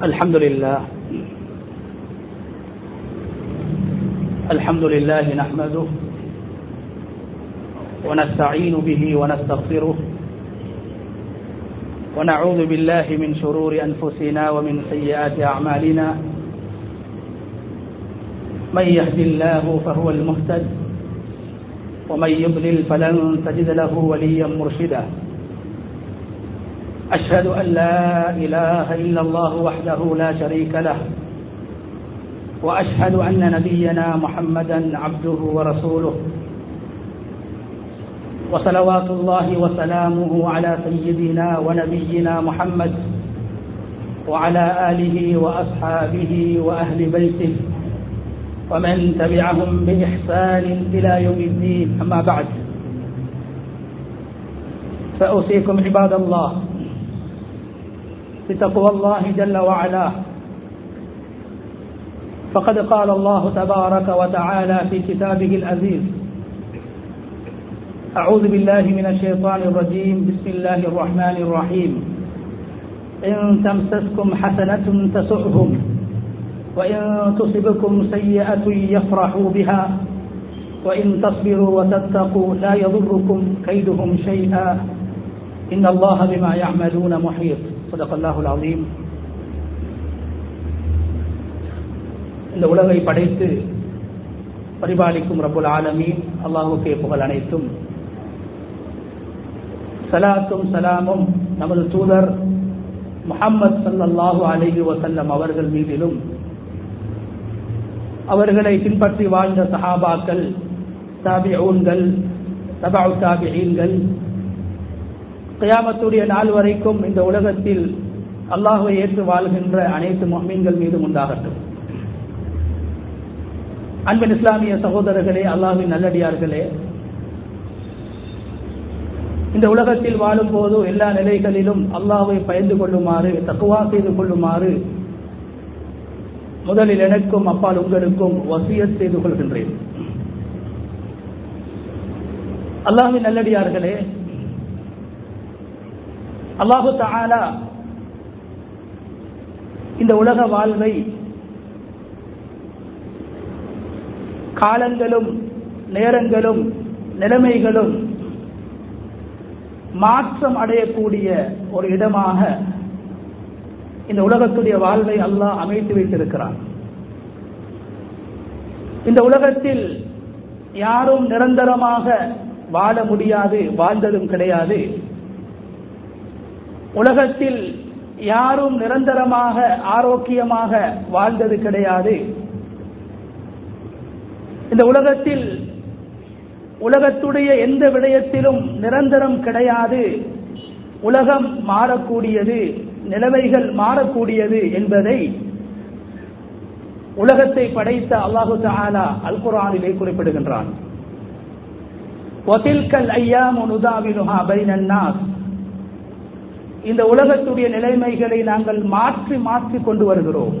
الحمد لله الحمد لله نحمده ونستعين به ونستغفره ونعوذ بالله من شرور أنفسنا ومن سيئات أعمالنا من يهد الله فهو المهتد ومن يضلل فلن تجد له وليا مرشدا أشهد أن لا إله إلا الله وحده لا شريك له وأشهد أن نبينا محمدا عبده ورسوله وصلوات الله وسلامه على سيدنا ونبينا محمد وعلى آله وأصحابه وأهل بيته ومن تبعهم بإحسان إلى يوم الدين أما بعد فأوصيكم عباد الله بتقوى الله جل وعلا فقد قال الله تبارك وتعالى في كتابه العزيز أعوذ بالله من الشيطان الرجيم بسم الله الرحمن الرحيم إن تمسسكم حسنة تسؤهم وإن تصبكم سيئة يفرحوا بها وإن تصبروا وتتقوا لا يضركم كيدهم شيئا إن الله بما يعملون محيط صدق الله العظيم இந்த உலகை படைத்து பரிபாலிக்கும் ரபுல் ஆலமீன் அல்லாஹுக்கே புகழ் அனைத்தும் சலாத்தும் சலாமும் நமது தூதர் முகம்மது சல்லல்லாஹு அலைஹி வசல்லம் அவர்கள் மீதிலும் அவர்களை பின்பற்றி வாழ்ந்த சஹாபாக்கள் தாபிஊன்கள் தபாவு தாபியீன்கள் கயாமத்துடைய நாள் வரைக்கும் இந்த உலகத்தில் அல்லாஹுவை ஏற்று வாழ்கின்ற அனைத்து மீன்கள் மீதும் உண்டாகட்டும் அன்பின் இஸ்லாமிய சகோதரர்களே அல்லாஹின் நல்லடியார்களே இந்த உலகத்தில் வாழும் போது எல்லா நிலைகளிலும் அல்லாஹை பயந்து கொள்ளுமாறு தக்குவா செய்து கொள்ளுமாறு முதலில் எனக்கும் அப்பால் உங்களுக்கும் வசியத் செய்து கொள்கின்றேன் அல்லாஹின் நல்லடியார்களே அல்லாஹு தாலா இந்த உலக வாழ்வை காலங்களும் நேரங்களும் நிலைமைகளும் மாற்றம் அடையக்கூடிய ஒரு இடமாக இந்த உலகத்துடைய வாழ்வை அல்லாஹ் அமைத்து வைத்திருக்கிறான் இந்த உலகத்தில் யாரும் நிரந்தரமாக வாழ முடியாது வாழ்ந்ததும் கிடையாது உலகத்தில் யாரும் நிரந்தரமாக ஆரோக்கியமாக வாழ்ந்தது கிடையாது இந்த உலகத்தில் உலகத்துடைய எந்த விடயத்திலும் நிரந்தரம் கிடையாது உலகம் மாறக்கூடியது நிலைமைகள் மாறக்கூடியது என்பதை உலகத்தை படைத்த அல்லாஹு தாலா அல் குரானிலே குறிப்பிடுகின்றான் இந்த உலகத்துடைய நிலைமைகளை நாங்கள் மாற்றி மாற்றி கொண்டு வருகிறோம்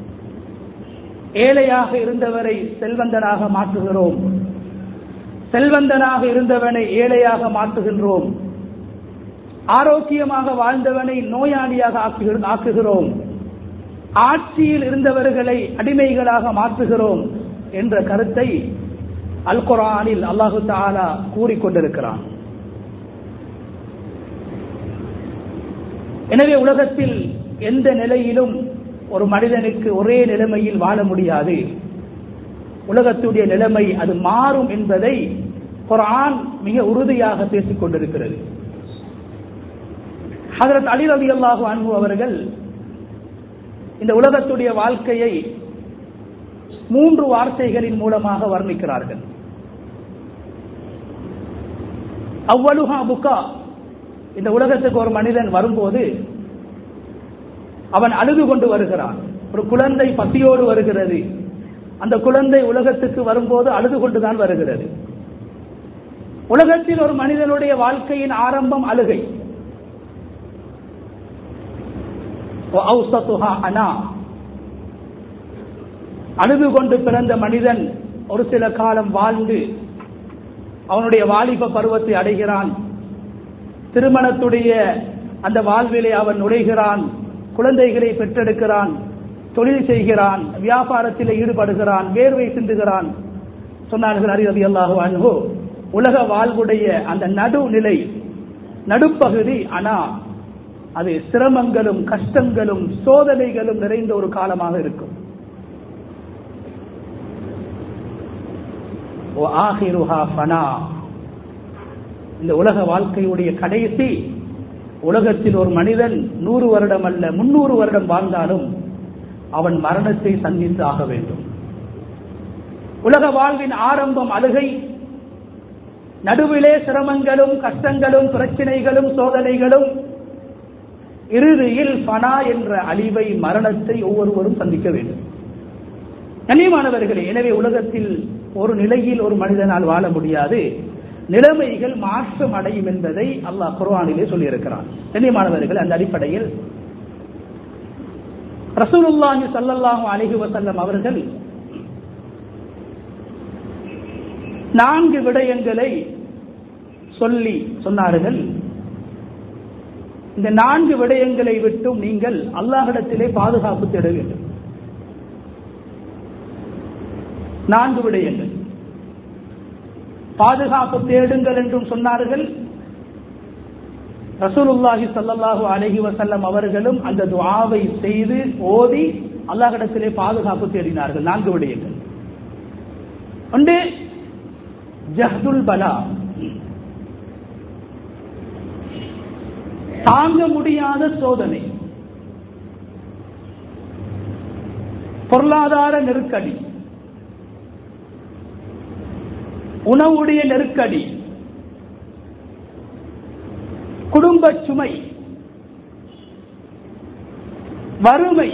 ஏழையாக இருந்தவரை செல்வந்தனாக மாற்றுகிறோம் செல்வந்தனாக இருந்தவனை ஏழையாக மாற்றுகின்றோம் ஆரோக்கியமாக வாழ்ந்தவனை நோயாளியாக ஆக்குகிறோம் ஆட்சியில் இருந்தவர்களை அடிமைகளாக மாற்றுகிறோம் என்ற கருத்தை அல் குரானில் அல்லாஹு தாலா கூறிக்கொண்டிருக்கிறான் எனவே உலகத்தில் எந்த நிலையிலும் ஒரு மனிதனுக்கு ஒரே நிலைமையில் வாழ முடியாது உலகத்துடைய நிலைமை அது மாறும் என்பதை குரான் மிக உறுதியாக பேசிக் கொண்டிருக்கிறது ஹதரத் அலி ரவி அல்லாஹு அன்பு அவர்கள் இந்த உலகத்துடைய வாழ்க்கையை மூன்று வார்த்தைகளின் மூலமாக வர்ணிக்கிறார்கள் அவ்வளுஹா புக்கா இந்த உலகத்துக்கு ஒரு மனிதன் வரும்போது அவன் அழுது கொண்டு வருகிறான் ஒரு குழந்தை பசியோடு வருகிறது அந்த குழந்தை உலகத்துக்கு வரும்போது அழுது கொண்டுதான் வருகிறது உலகத்தில் ஒரு மனிதனுடைய வாழ்க்கையின் ஆரம்பம் அழுகை அனா அழுது கொண்டு பிறந்த மனிதன் ஒரு சில காலம் வாழ்ந்து அவனுடைய வாலிப பருவத்தை அடைகிறான் திருமணத்துடைய அந்த வாழ்விலே அவன் நுழைகிறான் குழந்தைகளை பெற்றெடுக்கிறான் தொழில் செய்கிறான் வியாபாரத்தில் ஈடுபடுகிறான் வேர்வை சிந்துகிறான் சொன்னார்கள் அறி ரவி அல்லாஹு அன்ஹோ உலக வாழ்வுடைய அந்த நடுநிலை நடுப்பகுதி ஆனா அது சிரமங்களும் கஷ்டங்களும் சோதனைகளும் நிறைந்த ஒரு காலமாக இருக்கும் இந்த உலக வாழ்க்கையுடைய கடைசி உலகத்தில் ஒரு மனிதன் நூறு வருடம் அல்ல முன்னூறு வருடம் வாழ்ந்தாலும் அவன் மரணத்தை சந்தித்து ஆக வேண்டும் உலக வாழ்வின் ஆரம்பம் அழுகை நடுவிலே சிரமங்களும் கஷ்டங்களும் பிரச்சனைகளும் சோதனைகளும் இறுதியில் பனா என்ற அழிவை மரணத்தை ஒவ்வொருவரும் சந்திக்க வேண்டும் கண்ணியமானவர்களே எனவே உலகத்தில் ஒரு நிலையில் ஒரு மனிதனால் வாழ முடியாது நிலைமைகள் மாற்றம் அடையும் என்பதை அல்லாஹ் குர்வானிலே சொல்லியிருக்கிறான் கண்ணியமானவர்கள் அந்த அடிப்படையில் ரசூலுல்லாஹி சல்லல்லாஹு அலைஹி வஸல்லம் அவர்கள் நான்கு விடயங்களை சொல்லி சொன்னார்கள் இந்த நான்கு விடயங்களை விட்டும் நீங்கள் அல்லாஹிடத்திலே பாதுகாப்பு தேட வேண்டும் நான்கு விடயங்கள் பாதுகாப்பு தேடுங்கள் என்றும் சொன்னார்கள் ரசூலுல்லாஹி சல்லல்லாஹு அலஹி வசல்லம் அவர்களும் அந்த துவாவை செய்து ஓதி அல்லாஹிடத்திலே பாதுகாப்பு தேடினார்கள் நான்கு விடயங்கள் ஒன்று ஜஹதுல் பலா தாங்க முடியாத சோதனை பொருளாதார நெருக்கடி உணவுடைய நெருக்கடி குடும்ப சுமை வறுமை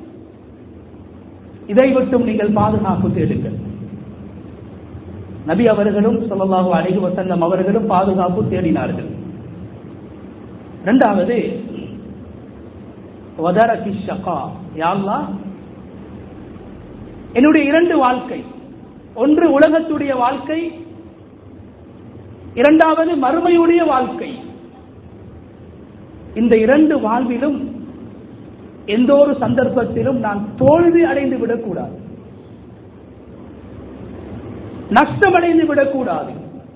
இதை விட்டும் நீங்கள் பாதுகாப்பு தேடுங்கள் நபி அவர்களும் சொல்லலாக அழகி வசல்லம் அவர்களும் பாதுகாப்பு தேடினார்கள் இரண்டாவது வதரகி ஷகா யாழ்லா என்னுடைய இரண்டு வாழ்க்கை ஒன்று உலகத்துடைய வாழ்க்கை இரண்டாவது மறுமையுடைய வாழ்க்கை இந்த இரண்டு வாழ்விலும் எந்த ஒரு சந்தர்ப்பத்திலும் நான் தோல்வி அடைந்து விடக்கூடாது நஷ்டமடைந்து விடக்கூடாது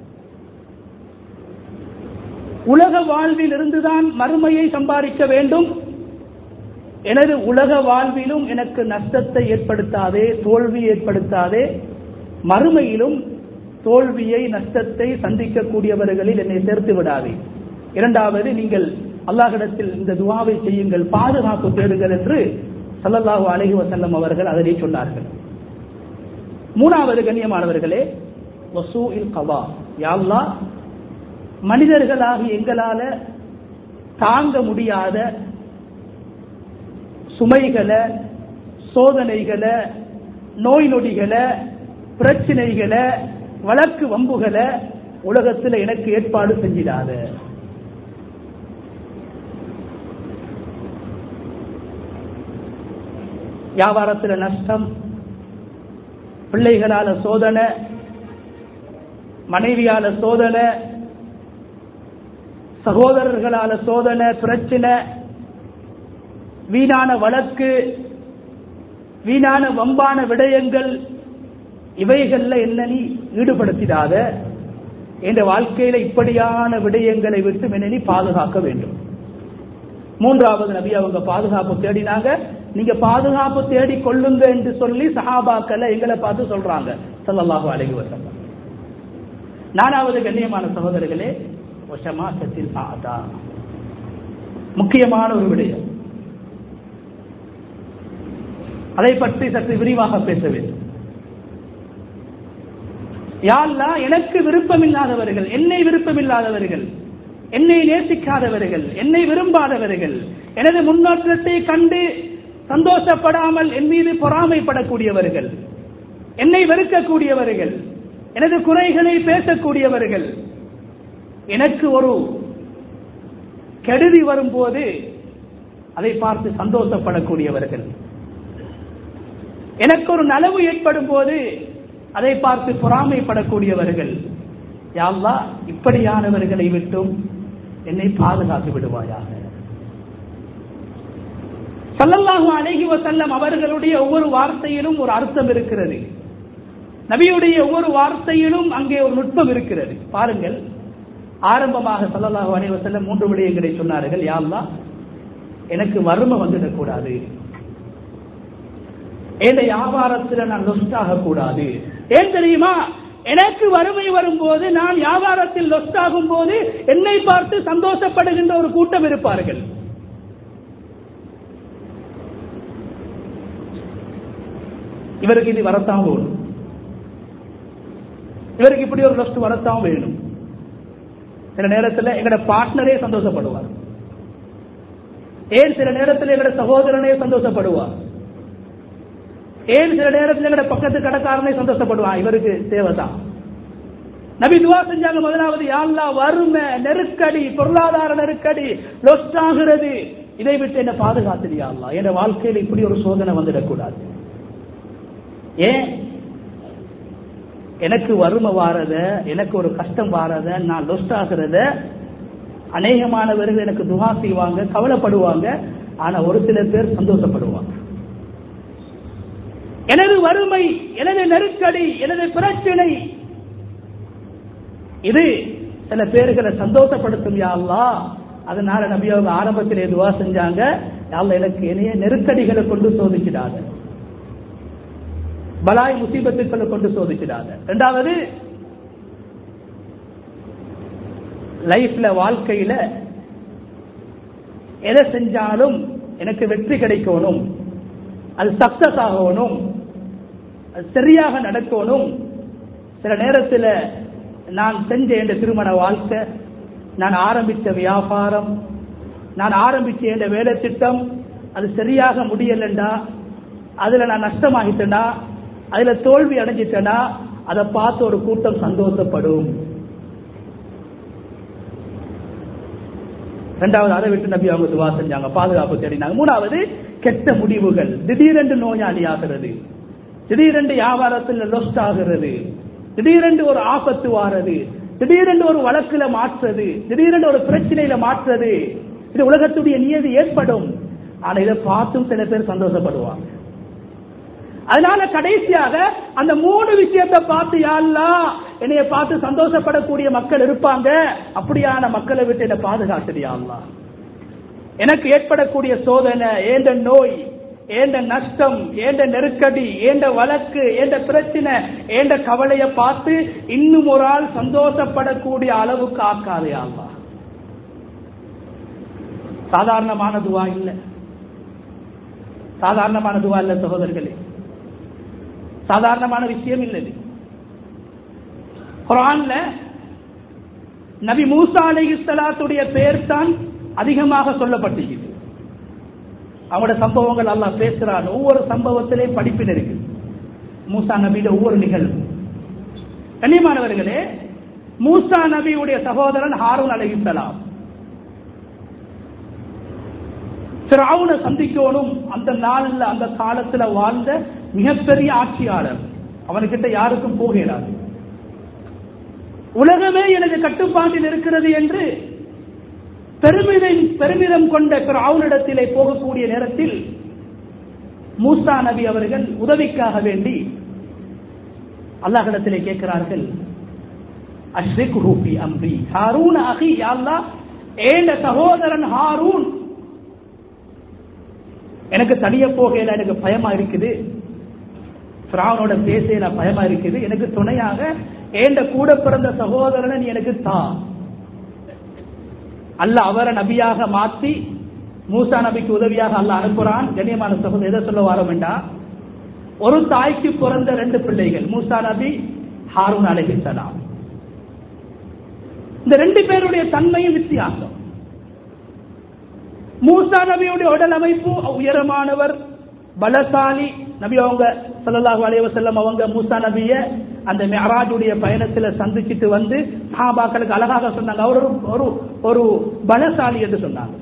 உலக வாழ்வில் இருந்துதான் மறுமையை சம்பாதிக்க வேண்டும் எனது உலக வாழ்விலும் எனக்கு நஷ்டத்தை ஏற்படுத்தாதே தோல்வி ஏற்படுத்தாதே மறுமையிலும் தோல்வியை நஷ்டத்தை சந்திக்கக்கூடியவர்களில் என்னை சேர்த்து விடாதே இரண்டாவது நீங்கள் அல்லாஹிடத்தில் இந்த துவாவை செய்யுங்கள் பாதுகாப்பு தேடுங்கள் என்று சல்லல்லாஹு அலஹி வசல்லம் அவர்கள் அதனை சொன்னார்கள் மூணாவது கண்ணியமானவர்களே வசூ இல் கவா யாழ்லா மனிதர்களாக எங்களால தாங்க முடியாத சுமைகளை சோதனைகளை நோய் நொடிகளை பிரச்சனைகளை வழக்கு வம்புகளை உலகத்தில் எனக்கு ஏற்பாடு செஞ்சிடாத வியாபாரத்தில் நஷ்டம் பிள்ளைகளால சோதனை மனைவியால சோதனை சகோதரர்களால சோதனை பிரச்சனை வீணான வழக்கு வீணான வம்பான விடயங்கள் இவைகள்ல என்ன நீ ஈடுபடுத்திடாத என்ற வாழ்க்கையில இப்படியான விடயங்களை விட்டு என்ன நீ பாதுகாக்க வேண்டும் மூன்றாவது நபி அவங்க பாதுகாப்பு தேடினாங்க நீங்க பாதுகாப்பு தேடி கொள்ளுங்க என்று சொல்லி சஹாபாக்களை எங்களை பார்த்து சொல்றாங்க சல்லல்லாஹு அலைஹி வஸல்லம் நாலாவது கண்ணியமான சகோதரர்களே ஒஷமாசத்தில் ஆதா முக்கியமான ஒரு விடயம் அதை பற்றி சற்று விரிவாக பேச வேண்டும் யாழ்லா எனக்கு விருப்பமில்லாதவர்கள் என்னை விருப்பமில்லாதவர்கள் என்னை நேசிக்காதவர்கள் என்னை விரும்பாதவர்கள் எனது முன்னேற்றத்தை கண்டு சந்தோஷப்படாமல் என் மீது பொறாமைப்படக்கூடியவர்கள் என்னை வெறுக்கக்கூடியவர்கள் எனது குறைகளை பேசக்கூடியவர்கள் எனக்கு ஒரு கெடுதி வரும்போது அதை பார்த்து சந்தோஷப்படக்கூடியவர்கள் எனக்கு ஒரு நலவு ஏற்படும் போது அதை பார்த்து பொறாமைப்படக்கூடியவர்கள் யாழ்லா இப்படியானவர்களை விட்டும் என்னை பாதுகாத்து விடுவாயாக சல்லல்லாஹு அலைஹி வஸல்லம் அவர்களுடைய ஒவ்வொரு வார்த்தையிலும் ஒரு அர்த்தம் இருக்கிறது நபியுடைய ஒவ்வொரு வார்த்தையிலும் அங்கே ஒரு நுட்பம் இருக்கிறது பாருங்கள் ஆரம்பமாக சல்லல்லாஹு அலைஹி வஸல்லம் மூன்று விடயங்களை சொன்னார்கள் யா அல்லாஹ் எனக்கு வறுமை வந்துடக்கூடாது என் வியாபாரத்தில் நான் லொஸ்ட் ஆகக்கூடாது ஏன் தெரியுமா எனக்கு வறுமை வரும்போது நான் வியாபாரத்தில் லொஸ்ட் ஆகும் போது என்னை பார்த்து சந்தோஷப்படுகின்ற ஒரு கூட்டம் இருப்பார்கள் இவருக்கு இது வரத்தான் வேணும் இவருக்கு இப்படி ஒரு லொஸ்ட் வரத்தான் வேணும் சில நேரத்தில் எங்கட பார்ட்னரே சந்தோஷப்படுவார் ஏன் சில நேரத்தில் எங்கட சகோதரனே சந்தோஷப்படுவார் ஏன் சில நேரத்தில் எங்கட பக்கத்து கடைக்காரனே சந்தோஷப்படுவான் இவருக்கு தேவைதான் நபி துவா செஞ்சாங்க முதலாவது யாழ்லா வறுமை நெருக்கடி பொருளாதார நெருக்கடி லொஸ்ட் ஆகிறது இதை விட்டு என்ன பாதுகாத்துறியா அல்லா என் வாழ்க்கையில் இப்படி ஒரு சோதனை வந்துடக்கூடாது ஏன் எனக்கு வறுமை வாரத எனக்கு ஒரு கஷ்டம் வாரத நான் லொஸ்ட் ஆகிறத அநேகமானவர்கள் எனக்கு துவா செய்வாங்க கவலைப்படுவாங்க ஆனா ஒரு சில பேர் சந்தோஷப்படுவாங்க எனது வறுமை எனது நெருக்கடி எனது பிரச்சனை இது சில பேர்களை சந்தோஷப்படுத்தும் யாழ்லா அதனால நபி அவங்க ஆரம்பத்தில் துவா செஞ்சாங்க யாழ்ல எனக்கு இணைய நெருக்கடிகளை கொண்டு சோதிச்சிடாத பலாய் முசீபத்துக்களை கொண்டு சோதிச்சிடாத ரெண்டாவது லைஃப்ல வாழ்க்கையில எதை செஞ்சாலும் எனக்கு வெற்றி கிடைக்கணும் அது சக்சஸ் ஆகணும் அது சரியாக நடக்கணும் சில நேரத்தில் நான் செஞ்ச இந்த திருமண வாழ்க்கை நான் ஆரம்பித்த வியாபாரம் நான் ஆரம்பிச்ச இந்த வேலை திட்டம் அது சரியாக முடியலண்டா அதுல நான் நஷ்டமாகிட்டேனா அதுல தோல்வி அடைஞ்சிட்டேனா அதை பார்த்து ஒரு கூட்டம் சந்தோஷப்படும் ரெண்டாவது அதை விட்டு நபி அவங்க துவா செஞ்சாங்க பாதுகாப்பு தேடினாங்க மூணாவது கெட்ட முடிவுகள் திடீரென்று நோயாளி ஆகிறது திடீரென்று வியாபாரத்தில் லொஸ்ட் ஆகிறது திடீரென்று ஒரு ஆபத்து வாரது திடீரென்று ஒரு வழக்குல மாற்றுறது திடீரென்று ஒரு பிரச்சனையில மாற்றுறது இது உலகத்துடைய நியதி ஏற்படும் ஆனா இதை பார்த்தும் சில பேர் சந்தோஷப்படுவாங்க அதனால கடைசியாக அந்த மூணு விஷயத்தை பார்த்து யாழ்லா என்னைய பார்த்து சந்தோஷப்படக்கூடிய மக்கள் இருப்பாங்க அப்படியான மக்களை விட்டு என்ன பாதுகாத்துடியாள்லா எனக்கு ஏற்படக்கூடிய சோதனை ஏண்ட நோய் ஏண்ட நஷ்டம் ஏண்ட நெருக்கடி ஏண்ட வழக்கு ஏண்ட பிரச்சனை ஏண்ட கவலையை பார்த்து இன்னும் ஒரு ஆள் சந்தோஷப்படக்கூடிய அளவுக்கு ஆக்காதே ஆள்வா சாதாரணமான துவா இல்லை சாதாரணமான துவா இல்ல சகோதரர்களே சாதாரணமான விஷயம் இல்லை குரான்ல நபி மூசா அலைஹிஸ்ஸலாத்துடைய பெயர் தான் அதிகமாக சொல்லப்பட்டிருக்கிறது அவங்களோட சம்பவங்கள் அல்லாஹ் பேசுறான் ஒவ்வொரு சம்பவத்திலையும் படிப்பில் இருக்கு மூசா நபியில ஒவ்வொரு நிகழ்வு கண்ணியமானவர்களே மூசா நபியுடைய சகோதரன் ஹாரூன் அலைஹிஸ்ஸலாம் பிறவுனை சந்திக்கணும் அந்த நாளில் அந்த காலத்துல வாழ்ந்த மிகப்பெரிய ஆட்சியாளர் அவனுக்கிட்ட யாருக்கும் போகிறாது உலகமே எனது கட்டுப்பாட்டில் இருக்கிறது என்று பெருமிதம் பெருமிதம் கொண்ட பிறவுனிடத்திலே போகக்கூடிய நேரத்தில் மூசா நபி அவர்கள் உதவிக்காக வேண்டி அல்லாஹிடத்திலே கேட்கிறார்கள் அஷ்ரிக் ஹூபி அம்பி ஹாரூன் அகி அல்லா ஏண்ட சகோதரன் ஹாரூன் எனக்கு தனிய போகையில எனக்கு பயமா இருக்குது பிராவனோட பேசையில பயமா இருக்குது எனக்கு துணையாக ஏண்ட கூட பிறந்த சகோதரனை நீ எனக்கு தா அல்ல அவரை நபியாக மாத்தி மூசா நபிக்கு உதவியாக அல்ல அனுப்புறான் கண்ணியமான சகோதரர் எதை சொல்ல வர வேண்டாம் ஒரு தாய்க்கு பிறந்த ரெண்டு பிள்ளைகள் மூசா நபி ஹாரூன் அலைஹிஸ்ஸலாம் இந்த ரெண்டு பேருடைய தன்மையும் வித்தியாசம் மூசா நபியுடைய உடல் அமைப்பு உயரமானவர் பலசாலி நபி அவங்க சல்லல்லாஹு அலைஹி வஸல்லம் அவங்க மூசா நபிய அந்த மிஅராஜுடைய பயணத்துல சந்திச்சிட்டு வந்து சஹாபாக்களுக்கு அழகாக சொன்னாங்க அவர் ஒரு ஒரு ஒரு பலசாலி என்று சொன்னாங்க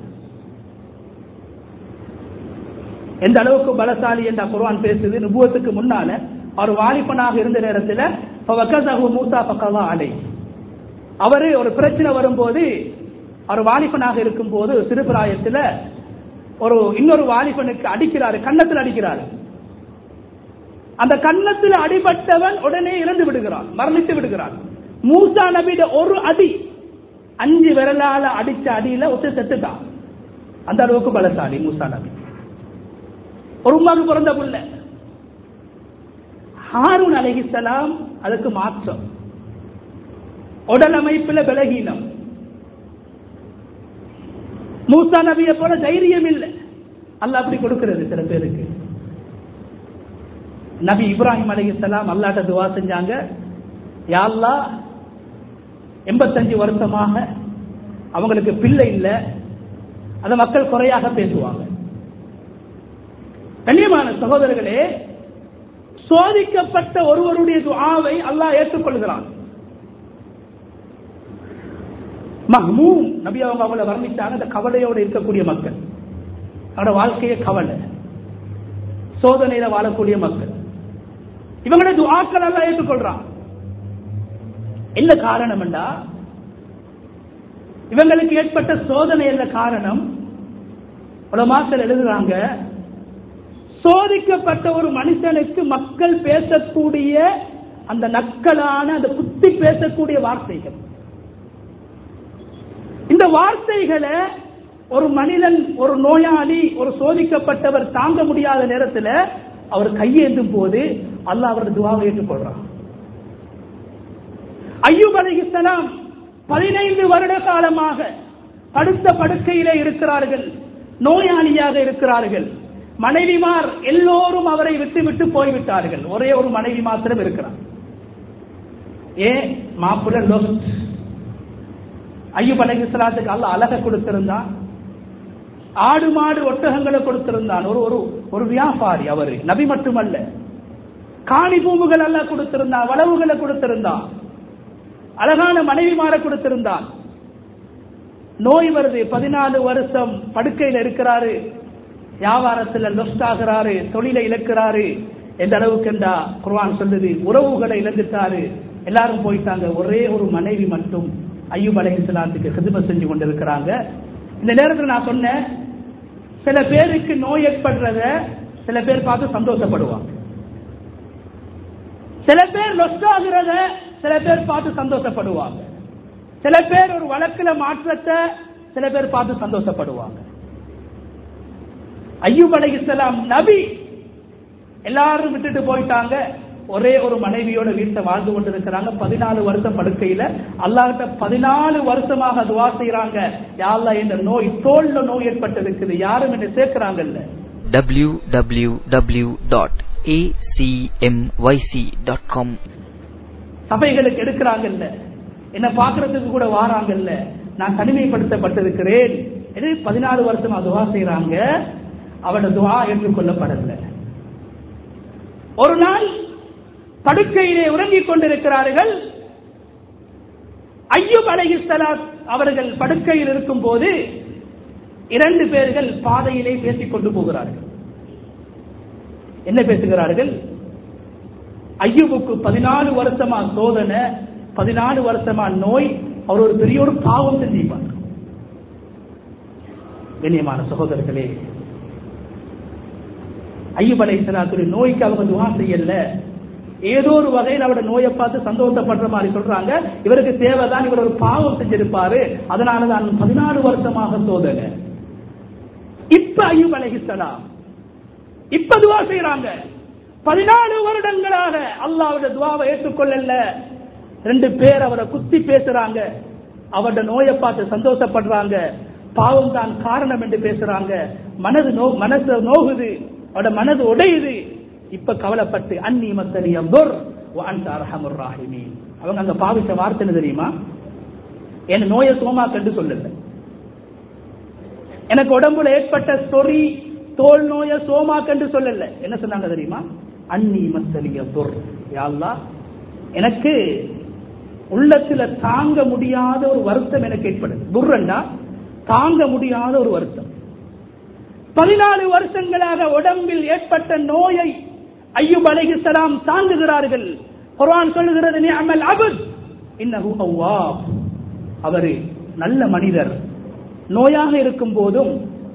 எந்த அளவுக்கு பலசாலி என்ற குர்ஆன் பேசுது நுபுவத்துக்கு முன்னால அவர் வாலிபனாக இருந்த நேரத்தில் ஃபவகஸஹு மூசா ஃபகலா அலை அவரு ஒரு பிரச்சனை வரும்போது அவர் வாலிபனாக இருக்கும் போது சிறுபிராயத்தில் ஒரு இன்னொரு வாலிபனுக்கு அடிக்கிறாரு கன்னத்தில் அடிக்கிறாரு அந்த கன்னத்தில் அடிபட்டவன் உடனே இறந்து விடுகிறான் மரணித்து விடுகிறான் மூசா நபியிட ஒரு அடி அஞ்சு விரலால அடிச்ச அடியில ஒத்து செத்துட்டான் அந்த அளவுக்கு பலசாலி மூசா நபி ஒரு உமாக்கு பிறந்த புள்ள ஹாரூன் அலைஹிஸ்ஸலாம் அதுக்கு மாற்றம் உடல் அமைப்புல பலகீனம் மூசா நபியை போல தைரியம் இல்லை அல்லாஹ் அப்படி கொடுக்கிறது சில பேருக்கு நபி இப்ராஹிம் அலைஹிஸ்ஸலாம் அல்லாட்ட துவா செஞ்சாங்க யா அல்லாஹ் எண்பத்தஞ்சு வருஷமாக அவங்களுக்கு பிள்ளை இல்லை அந்த மக்கள் குறையாக பேசுவாங்க கண்ணியமான சகோதரர்களே சோதிக்கப்பட்ட ஒருவருடைய துஆவை அல்லாஹ் ஏற்றுக்கொள்கிறான் மஹ்மூம் நபி அவங்க அவங்கள வர்ணிச்சாங்க அந்த கவலையோடு இருக்கக்கூடிய மக்கள் அவரோட வாழ்க்கையே கவலை சோதனையில வாழக்கூடிய மக்கள் இவங்களோட துஆக்கள் எல்லாம் ஏற்றுக்கொள்றான் என்ன காரணம் என்றா இவங்களுக்கு ஏற்பட்ட சோதனை என்ன காரணம் உலமாக்கள் எழுதுறாங்க சோதிக்கப்பட்ட ஒரு மனுஷனுக்கு மக்கள் பேசக்கூடிய அந்த நக்கலான அந்த குத்தி பேசக்கூடிய வார்த்தைகள் இந்த வார்த்தைகளை ஒரு மனிதன் ஒரு நோயாளி ஒரு சோதிக்கப்பட்டவர் தாங்க முடியாத நேரத்தில் அவர் கையேந்தும் போது அல்லாஹ் அவரது துவாவை ஏற்றுக்கொள்றான் ஐயூப் அலைஹிஸ்ஸலாம் பதினைந்து வருட காலமாக படுத்த படுக்கையிலே இருக்கிறார்கள் நோயாளியாக இருக்கிறார்கள் மனைவிமார் எல்லோரும் அவரை விட்டு விட்டு போய்விட்டார்கள் ஒரே ஒரு மனைவி மாத்திரம் இருக்கிறார் ஏன் மாப்பிள்ள லொஸ்ட் ஐயூப் அலைஹிஸ்ஸலாத்துக்கு அல்லாஹ் அழக கொடுத்திருந்தான் ஆடு மாடு ஒட்டகங்களை கொடுத்திருந்தான் ஒரு ஒரு ஒரு வியாபாரி அவரு நபி மட்டுமல்ல காணி பூமுகள் எல்லாம் கொடுத்திருந்தான் வளவுகளை கொடுத்திருந்தான் அழகான மனைவிமார கொடுத்திருந்தான் நோய் வருது பதினாலு வருஷம் படுக்கையில் இருக்கிறாரு வியாபாரத்தில் லொஸ்ட் ஆகிறாரு தொழிலை இழக்கிறாரு எந்த அளவுக்கு என்றா குர்ஆன் சொல்லுது உறவுகளை இழந்துட்டாரு எல்லாரும் போயிட்டாங்க ஒரே ஒரு மனைவி மட்டும் ஐயூப் அலைஹிஸ்ஸலாத்துக்கு ஹிதமத் செஞ்சு கொண்டிருக்கிறாங்க இந்த நேரத்தில் நான் சொன்னேன் சில பேருக்கு நோய் ஏற்படுறத சில பேர் பார்த்து சந்தோஷப்படுவாங்க சில பேர் லொஸ்ட் ஆகிறத சில பேர் பார்த்து சந்தோஷப்படுவாங்க சில பேர் ஒரு வழக்குல மாற்றத்தை சில பேர் பார்த்து சந்தோஷப்படுவாங்க ஐயூப் அலைஹிஸ்ஸலாம் நபி எல்லாரும் விட்டுட்டு போயிட்டாங்க ஒரே ஒரு மனைவியோட வீட்டை வாழ்ந்து கொண்டிருக்கிறாங்க பதினாலு வருஷம் படுக்கையில அல்லாஹ்கிட்ட பதினாலு வருஷமாக துவா செய்யறாங்க யாழ்லா இந்த நோய் தோல்ல நோய் ஏற்பட்டு இருக்குது யாரும் என்ன சேர்க்கிறாங்கல்ல www.acmyc.com சபைகளுக்கு எடுக்கிறாங்கல்ல என்ன பாக்குறதுக்கு கூட வாராங்கல்ல நான் தனிமைப்படுத்தப்பட்டிருக்கிறேன் என்று பதினாலு வருஷமா துவா செய்யறாங்க அவட துவா ஏற்றுக்கொள்ளப்படல ஒரு நாள் படுக்கையிலே உறங்கிக் கொண்டிருக்கிறார்கள் ஐயூப் அலைஹிஸ்ஸலாம் அவர்கள் படுக்கையில் இருக்கும் போது இரண்டு பேர்கள் பாதையிலே பேசிக் கொண்டு போகிறார்கள் என்ன பேசுகிறார்கள் ஐயூபுக்கு பதினாலு வருஷமா சோதனை பதினாலு வருஷமா நோய் அவர் ஒரு பெரிய ஒரு பாவம் செஞ்சிருப்பார் கண்ணியமான சகோதரர்களே ஐயூப் அலைஹிஸ்ஸலாத்துடைய நோய்க்கு அவங்க துவா செய்யல ஏதோ ஒரு வகையில் அவரோட நோயை பார்த்து சந்தோஷப்படுற மாதிரி சொல்றாங்க இவருக்கு தேவைதான் இவர் ஒரு பாவம் செஞ்சிருப்பாரு அதனாலதான் பதினாலு வருஷமாக சோதனை இப்ப ஐயூப் அலைஹிஸ்ஸலாம் இப்ப துவா செய்யறாங்க பதினாலு வருடங்களாக அல்லாவோட துவாவை ஏற்றுக்கொள்ளல ரெண்டு பேர் அவரை குத்தி பேசுறாங்க அவரோட நோயை பார்த்து சந்தோஷப்படுறாங்க பாவம் தான் காரணம் என்று பேசுறாங்க மனது நோ மனசு நோகுது அவரோட மனது உடையுது இப்ப கவலைப்பட்டு அன்னி மத்தலியம் துர் அந்த அரஹமுர் ராஹிமீன் அவங்க அங்க பாவிச்ச வார்த்தை என்ன தெரியுமா என் நோயை சோமா கண்டு சொல்லல எனக்கு உடம்புல ஏற்பட்ட சொறி தோல் நோய சோமா கண்டு சொல்லல என்ன சொன்னாங்க தெரியுமா அன்னி மத்தலிய துர் யாழ்லா எனக்கு உள்ளத்துல தாங்க முடியாத ஒரு வருத்தம் எனக்கு ஏற்படுது துர்ரண்டா தாங்க முடியாத ஒரு வருத்தம் பதினாலு வருஷங்களாக உடம்பில் ஏற்பட்ட நோயை ஐயூப் அலைஹிஸ்ஸலாம் தாங்குகிறார்கள் குர்ஆன் சொல்லுகிறது நீ அமல் அபுத் இன்னஹு அவ்வாப் அவரு நல்ல மனிதர் நோயாக இருக்கும் போதும்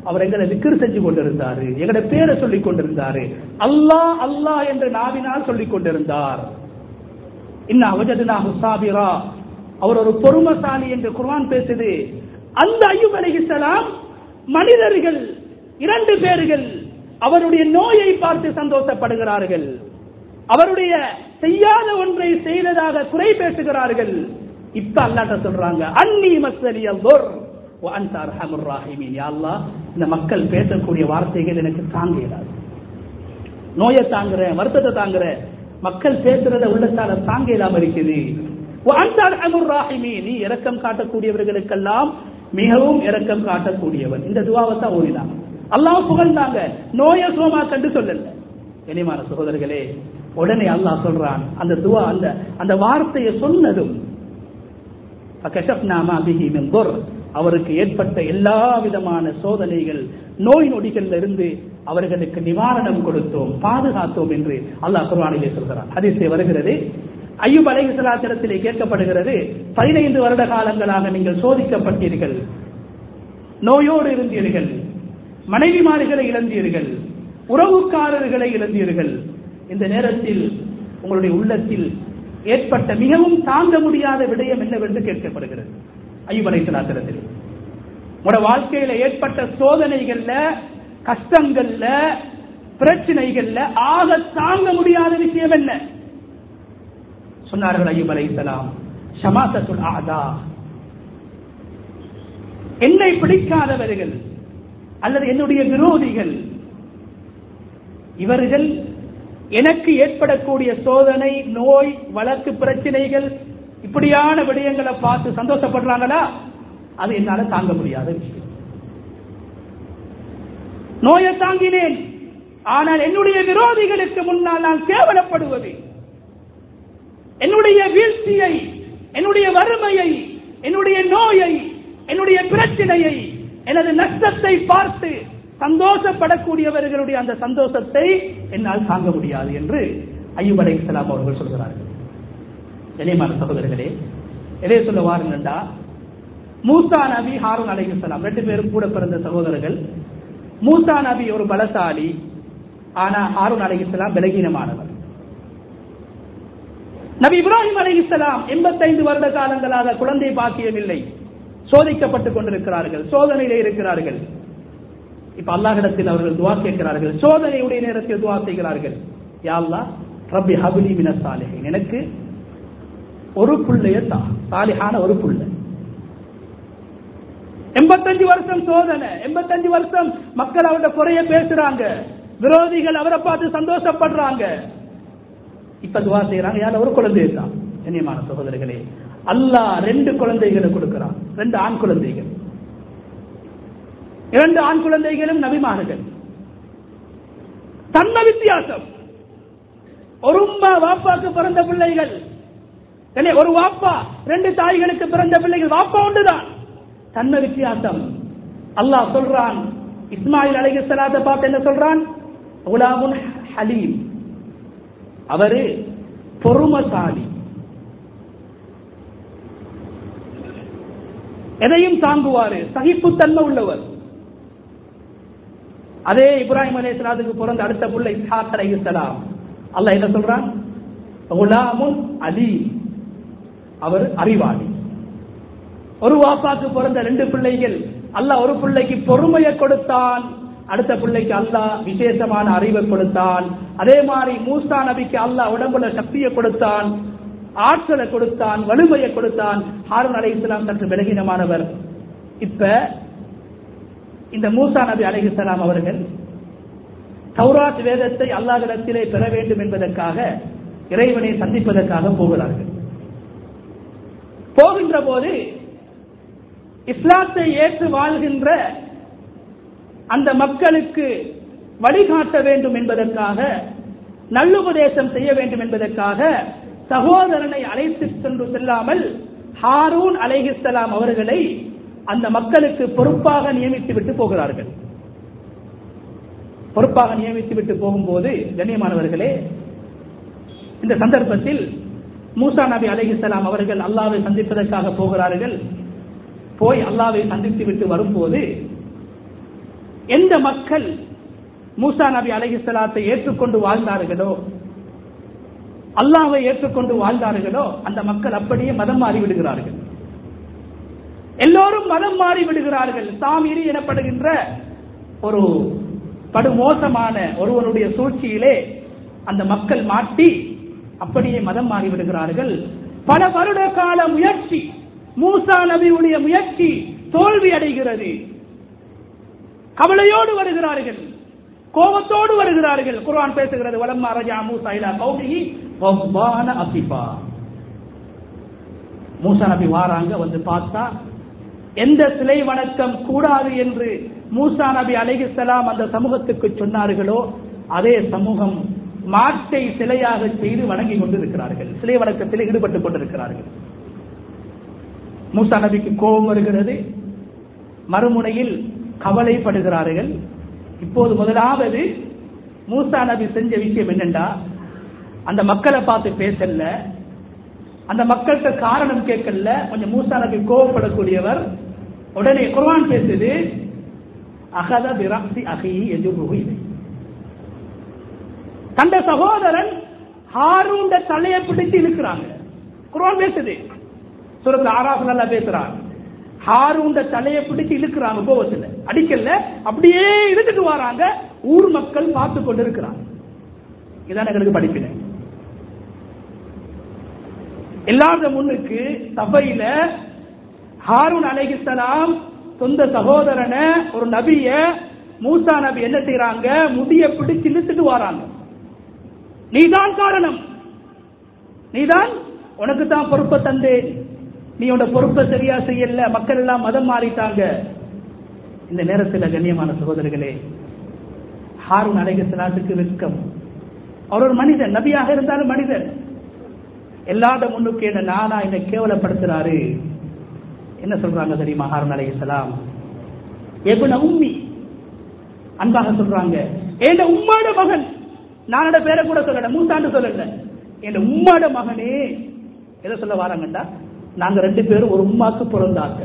அவர் எங்களை விக்கிர் செஞ்சு கொண்டிருந்தாரு எங்கட பேரை சொல்லிக் கொண்டிருந்தாரு அல்லாஹ் அல்லாஹ் என்று நாவினால் சொல்லிக் கொண்டிருந்தார் இன்ன அவஜதுனா ஹுசாபிரா அவர் ஒரு பொறுமசாலி என்று குர்ஆன் பேசுது அந்த ஐயூப் அலைஹிஸ்ஸலாம் மனிதர்கள் இரண்டு பேர்கள் அவருடைய நோயை பார்த்து சந்தோஷப்படுகிறார்கள் அவருடைய செய்யாத ஒன்றை செய்ததாக குறை பேசுகிறார்கள் இப்ப அல்லாட்ட சொல்றாங்க அன்னி மஸ்தலி அல்லோர் அந்த அர்ஹமுர் ராஹிமீன் யா அல்லாஹ் இந்த மக்கள் பேசக்கூடிய வார்த்தைகள் எனக்கு தாங்க இயலாது நோயை தாங்குறேன் வருத்தத்தை தாங்குறேன் மக்கள் பேசுறத உள்ளத்தால தாங்க இல்லாம இருக்குது وأنت أرحم الراحمين. நீ இரக்கம் காட்டக்கூடியவர்களுக்கெல்லாம் மிகவும் இரக்கம் காட்டக்கூடியவன் இந்த துவாவை தான் ஓடினாங்க அல்லாஹ் புகழ்ந்தாங்க நோய சோமா கண்டு சொல்லல இனிமான சகோதரர்களே உடனே அல்லாஹ் சொல்றான் அந்த துவா அந்த அந்த வார்த்தையை சொன்னதும் فكشفنا ما به من ضر. அவருக்கு ஏற்பட்ட எல்லா விதமான சோதனைகள் நோய் நொடிகள்ல இருந்து அவர்களுக்கு நிவாரணம் கொடுத்தோம் பாதுகாத்தோம் என்று அல்லாஹ் குர்ஆனிலே சொல்கிறான் ஹதீஸே வருகிறது ஐயூப் அலைஹிஸ்ஸலாத்திடத்திலே கேட்கப்படுகிறது பதினைந்து வருட காலங்களாக நீங்கள் சோதிக்கப்பட்டீர்கள் நோயோடு இருந்தீர்கள் மனைவிமார்களை இழந்தீர்கள் உறவுக்காரர்களை இழந்தீர்கள் இந்த நேரத்தில் உங்களுடைய உள்ளத்தில் ஏற்பட்ட மிகவும் தாங்க முடியாத விடயம் என்னவென்று கேட்கப்படுகிறது ஐயூப் அலைஹிஸ்ஸலாத்திடத்தில் உங்களோட வாழ்க்கையில ஏற்பட்ட சோதனைகள்ல கஷ்டங்கள்ல பிரச்சனைகள்ல ஆக தாங்க முடியாத விஷயம் என்ன சொன்னார்கள் ஐயூப் அலைஹிஸ்ஸலாம் ஷமாசத்துல் ஆதா என்னை பிடிக்காதவர்கள் அல்லது என்னுடைய விரோதிகள் இவர்கள் எனக்கு ஏற்படக்கூடிய சோதனை நோய் வழக்கு பிரச்சனைகள் இப்படியான விடயங்களை பார்த்து சந்தோஷப்படுறாங்களா அது என்னால தாங்க முடியாத விஷயம் நோயை தாங்கினேன் ஆனால் என்னுடைய விரோதிகளுக்கு முன்னால் நான் கேவலப்படுவது என்னுடைய வீழ்ச்சியை என்னுடைய வறுமையை என்னுடைய நோயை என்னுடைய பிரச்சனையை எனது நஷ்டத்தை பார்த்து சந்தோஷப்படக்கூடியவர்களுடைய அந்த சந்தோஷத்தை என்னால் தாங்க முடியாது என்று ஐயூப் அலை இஸ்லாம் அவர்கள் சொல்கிறார்கள் இளையமான சகோதரர்களே எதை சொல்ல வாருங்கண்டா மூசா நபி ஹாரூன் அலைஹிஸ்ஸலாம் ரெண்டு பேரும் கூட பிறந்த சகோதரர்கள் மூசா நபி ஒரு பலசாலி ஆனா ஹாரூன் அலைஹிஸ்ஸலாம் பலகீனமானவர் நபி இப்ராஹிம் அலைஹிஸ்ஸலாம் எண்பத்தைந்து வருட காலங்களாக குழந்தை பாக்கியம் இல்லை சோதிக்கப்பட்டுக் கொண்டிருக்கிறார்கள் சோதனையிலே இருக்கிறார்கள் இப்ப அல்லாஹிடத்தில் அவர்கள் துவா கேட்கிறார்கள் சோதனையுடைய நேரத்தில் துவா செய்கிறார்கள் யா அல்லாஹ் ரப்பி ஹபிலி மின சாலிஹின் எனக்கு ஒரு புள்ளைய தா சாலிஹான ஒரு புள்ள எண்பத்தஞ்சு வருஷம் சோதனை எண்பத்தஞ்சு வருஷம் மக்கள் அவரோட குறைய பேசுறாங்க விரோதிகள் அவரை பார்த்து சந்தோஷப்படுறாங்க இப்ப துவா செய்யறாங்க யார ஒரு குழந்தை தான் கண்ணியமான சகோதரர்களே அல்லாஹ் ரெண்டு குழந்தைகளை கொடுக்கிறான் ரெண்டு ஆண் குழந்தைகள் இரண்டு ஆண் குழந்தைகளும் நபிமார்கள் தன்ம வித்தியாசம் ஒரு உம்மா வாப்பாக்கு பிறந்த பிள்ளைகள் இல்லை, ஒரு வாப்பா ரெண்டு தாய்களுக்கு பிறந்த பிள்ளைகள் வாப்பா ஒன்றுதான் தன்ம வித்தியாசம் அல்லாஹ் சொல்றான் இஸ்மாயில் அலைஹி ஸலாத்தை பார்த்து என்ன சொல்றான் குலாமுன் ஹலீம் அவரு பொறுமசாலி எதையும் தாங்குவாரு சகிப்புத்தன்மை உள்ளவர் அதே இப்ராஹிம் அலைஹிஸ்ஸலாத்துக்கு பிறந்த அடுத்த புள்ள இஸ்ஹாக் அலைஹிஸ்ஸலாம் அல்லாஹ் என்ன சொல்றான் குலாமுன் அலி அவர் அறிவாளி ஒரு வாப்பாக்கு பிறந்த ரெண்டு பிள்ளைகள் அல்லாஹ் ஒரு பிள்ளைக்கு பொறுமையை கொடுத்தான் அடுத்த பிள்ளைக்கு அல்லாஹ் விசேஷமான அறிவை கொடுத்தான் அதே மாதிரி மூசா நபிக்கு அல்லாஹ் உடம்புல சக்தியை கொடுத்தான் ஆற்றலை கொடுத்தான் வலிமையை கொடுத்தான் ஹாரூன் அலை இஸ்லாம் சற்று விலகினமானவர் இப்ப இந்த மூசா நபி அலைஹிஸ்ஸலாம் அவர்கள் தௌராத் வேதத்தை அல்லாஹ்விடத்திலே பெற வேண்டும் என்பதற்காக இறைவனை சந்திப்பதற்காக போகிறார்கள் போகின்ற போது இஸ்லாத்தை ஏற்று வாழ்கின்ற அந்த மக்களுக்கு வழிகாட்ட வேண்டும் என்பதற்காக நல்லுபதேசம் செய்ய வேண்டும் என்பதற்காக சகோதரனை அழைத்து சென்று செல்லாமல் ஹாரூன் அலைஹிஸ்ஸலாம் அவர்களை அந்த மக்களுக்கு பொறுப்பாக நியமித்து விட்டு போகிறார்கள் பொறுப்பாக நியமித்து விட்டு போகும்போது கண்ணியமானவர்களே இந்த சந்தர்ப்பத்தில் மூசா நபி அலைஹிஸ்ஸலாம் அவர்கள் அல்லாவை சந்திப்பதற்காக போகிறார்கள் போய் அல்லாவை சந்தித்து விட்டு வரும்போது எந்த மக்கள் மூசா நபி அலைஹிஸ்ஸலாத்தை ஏற்றுக்கொண்டு வாழ்ந்தார்களோ அல்லாஹ்வை ஏற்றுக்கொண்டு வாழ்ந்தார்களோ அந்த மக்கள் அப்படியே மதம் மாறி விடுகிறார்கள் எல்லோரும் மதம் மாறி விடுகிறார்கள் சாமிரி எனப்படுகின்ற ஒரு படுமோசமான ஒருவனுடைய சூழ்ச்சியிலே அந்த மக்கள் மாட்டி அப்படியே மதம் மாறி விடுகிறார்கள் பல வருட கால முயற்சி மூசா நபியுடைய முயற்சி தோல்வி அடைகிறது கவலையோடு வருகிறார்கள் கோபத்தோடு வருகிறார்கள் குர்ஆன் பேசுகிறது வலம்மா ரஜா மூசா இலா கௌமிஹி வவ்வான அசிஃபா மூசா நபி வாராங்க வந்து பார்த்தா எந்த சிலை வணக்கம் கூடாது என்று மூசா நபி அலைஹிஸ்ஸலாம் அந்த சமூகத்துக்கு சொன்னார்களோ அதே சமூகம் மாட்டை சிலையாக செய்து வணங்கி கொண்டிருக்கிறார்கள் சிலை வணக்கத்தில் ஈடுபட்டுக் கொண்டிருக்கிறார்கள் மூசா நபிக்கு கோபம் வருகிறது மறுமுனையில் கவலைப்படுகிறார்கள் இப்போது முதலாவது மூசா நபி செஞ்ச விஷயம் என்னண்டா அந்த மக்களை பார்த்து பேசல அந்த மக்கள்கிட்ட காரணம் கேட்கல கொஞ்சம் மூசா நபி கோவப்படக்கூடியவர் உடனே குர்ஆன் பேசுது அகத பிரக்தி அகி என்று புகுது தந்த சகோதரன் ஹாரூண்ட தலையை பிடிச்சு இழுக்கிறாங்க குர்ஆன் பேசுது சுரத்து ஆராஃப் நல்லா பேசுறாங்க ஹாரூண்ட தலையை பிடிச்சு இழுக்கிறாங்க கோவத்துல அடிக்கல அப்படியே இழுத்துட்டு வராங்க ஊர் மக்கள் பார்த்து கொண்டு இருக்கிறாங்க இதான் எங்களுக்கு படிப்பினை எல்லாத முன்னுக்கு சபையில ஹாரூன் அலைஹிஸ்ஸலாம் சொந்த சகோதரனை ஒரு நபிய மூசா நபி என்ன செய்யறாங்க முடிய பிடிச்சு இழுத்துட்டு வராங்க நீதான் காரணம் நீதான் உனக்கு தான் பொறுப்பை தந்தேன் நீ உன்னோட பொறுப்பை சரியா செய்யல மக்கள் எல்லாம் மதம் மாறிட்டாங்க இந்த நேரத்தில் கண்ணியமான சகோதரர்களே ஹாரூன் அலைஹிஸ்ஸலாத்துக்கு வெட்கம் அவர் ஒரு மனிதன் நபியாக இருந்தாலும் மனிதன் எல்லாத முன்னுக்கு என்ன நானா என்ன கேவலப்படுத்துறாரு என்ன சொல்றாங்க தெரியுமா ஹாரூன் அலைஹிஸ்ஸலாம் எபுன உம்மி அன்பாக சொல்றாங்க என் உம்மாட மகன் நானோட பேரை கூட சொல்லல மூசாண்டு சொல்லல என் உம்மாட மகனே எதை சொல்ல வராங்கண்டா நாங்க ரெண்டு பேரும் ஒரு உம்மாக்கு பிறந்தாங்க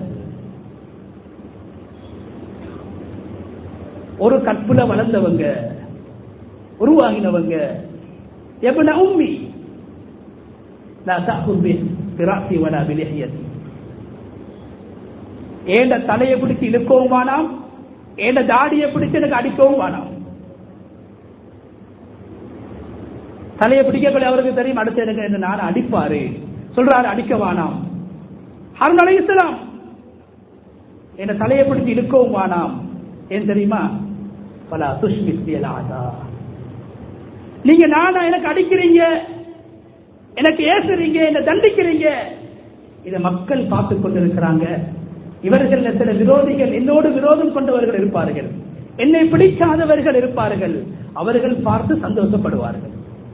ஒரு கற்புல வளர்ந்தவங்க உருவாகினவங்க எபுன உம்மி லா தஅகுல் பி பிராசி வலா பிலிஹியதி ஏண்ட தலையை பிடிச்சு இழுக்கவும் வேணாம் ஏண்ட தாடியை பிடிச்சு எனக்கு அடிக்கவும் வேணாம் தலையை பிடிக்கக்கூடிய அவருக்கு தெரியும் அடுத்து எனக்கு என்ன நான் அடிப்பாரு சொல்றாரு அடிக்க வேணாம் ஹருண் அலைஹிஸ்ஸலாம் என்ன தலையை பிடிச்சு இழுக்கவும் வேணாம் ஏன் தெரியுமா பல துஷ்மிஸ்தியலாதா நீங்க நானா எனக்கு அடிக்கிறீங்க எனக்கு ஏசுறீங்க என்ன தண்டிக்கிறீங்க இதை மக்கள் பார்த்து கொண்டிருக்கிறாங்க இவர்கள் சில விரோதிகள் என்னோடு விரோதம் கொண்டவர்கள் இருப்பார்கள் என்னை பிடிக்காதவர்கள் இருப்பார்கள் அவர்கள் பார்த்து சந்தோஷப்படுவார்கள்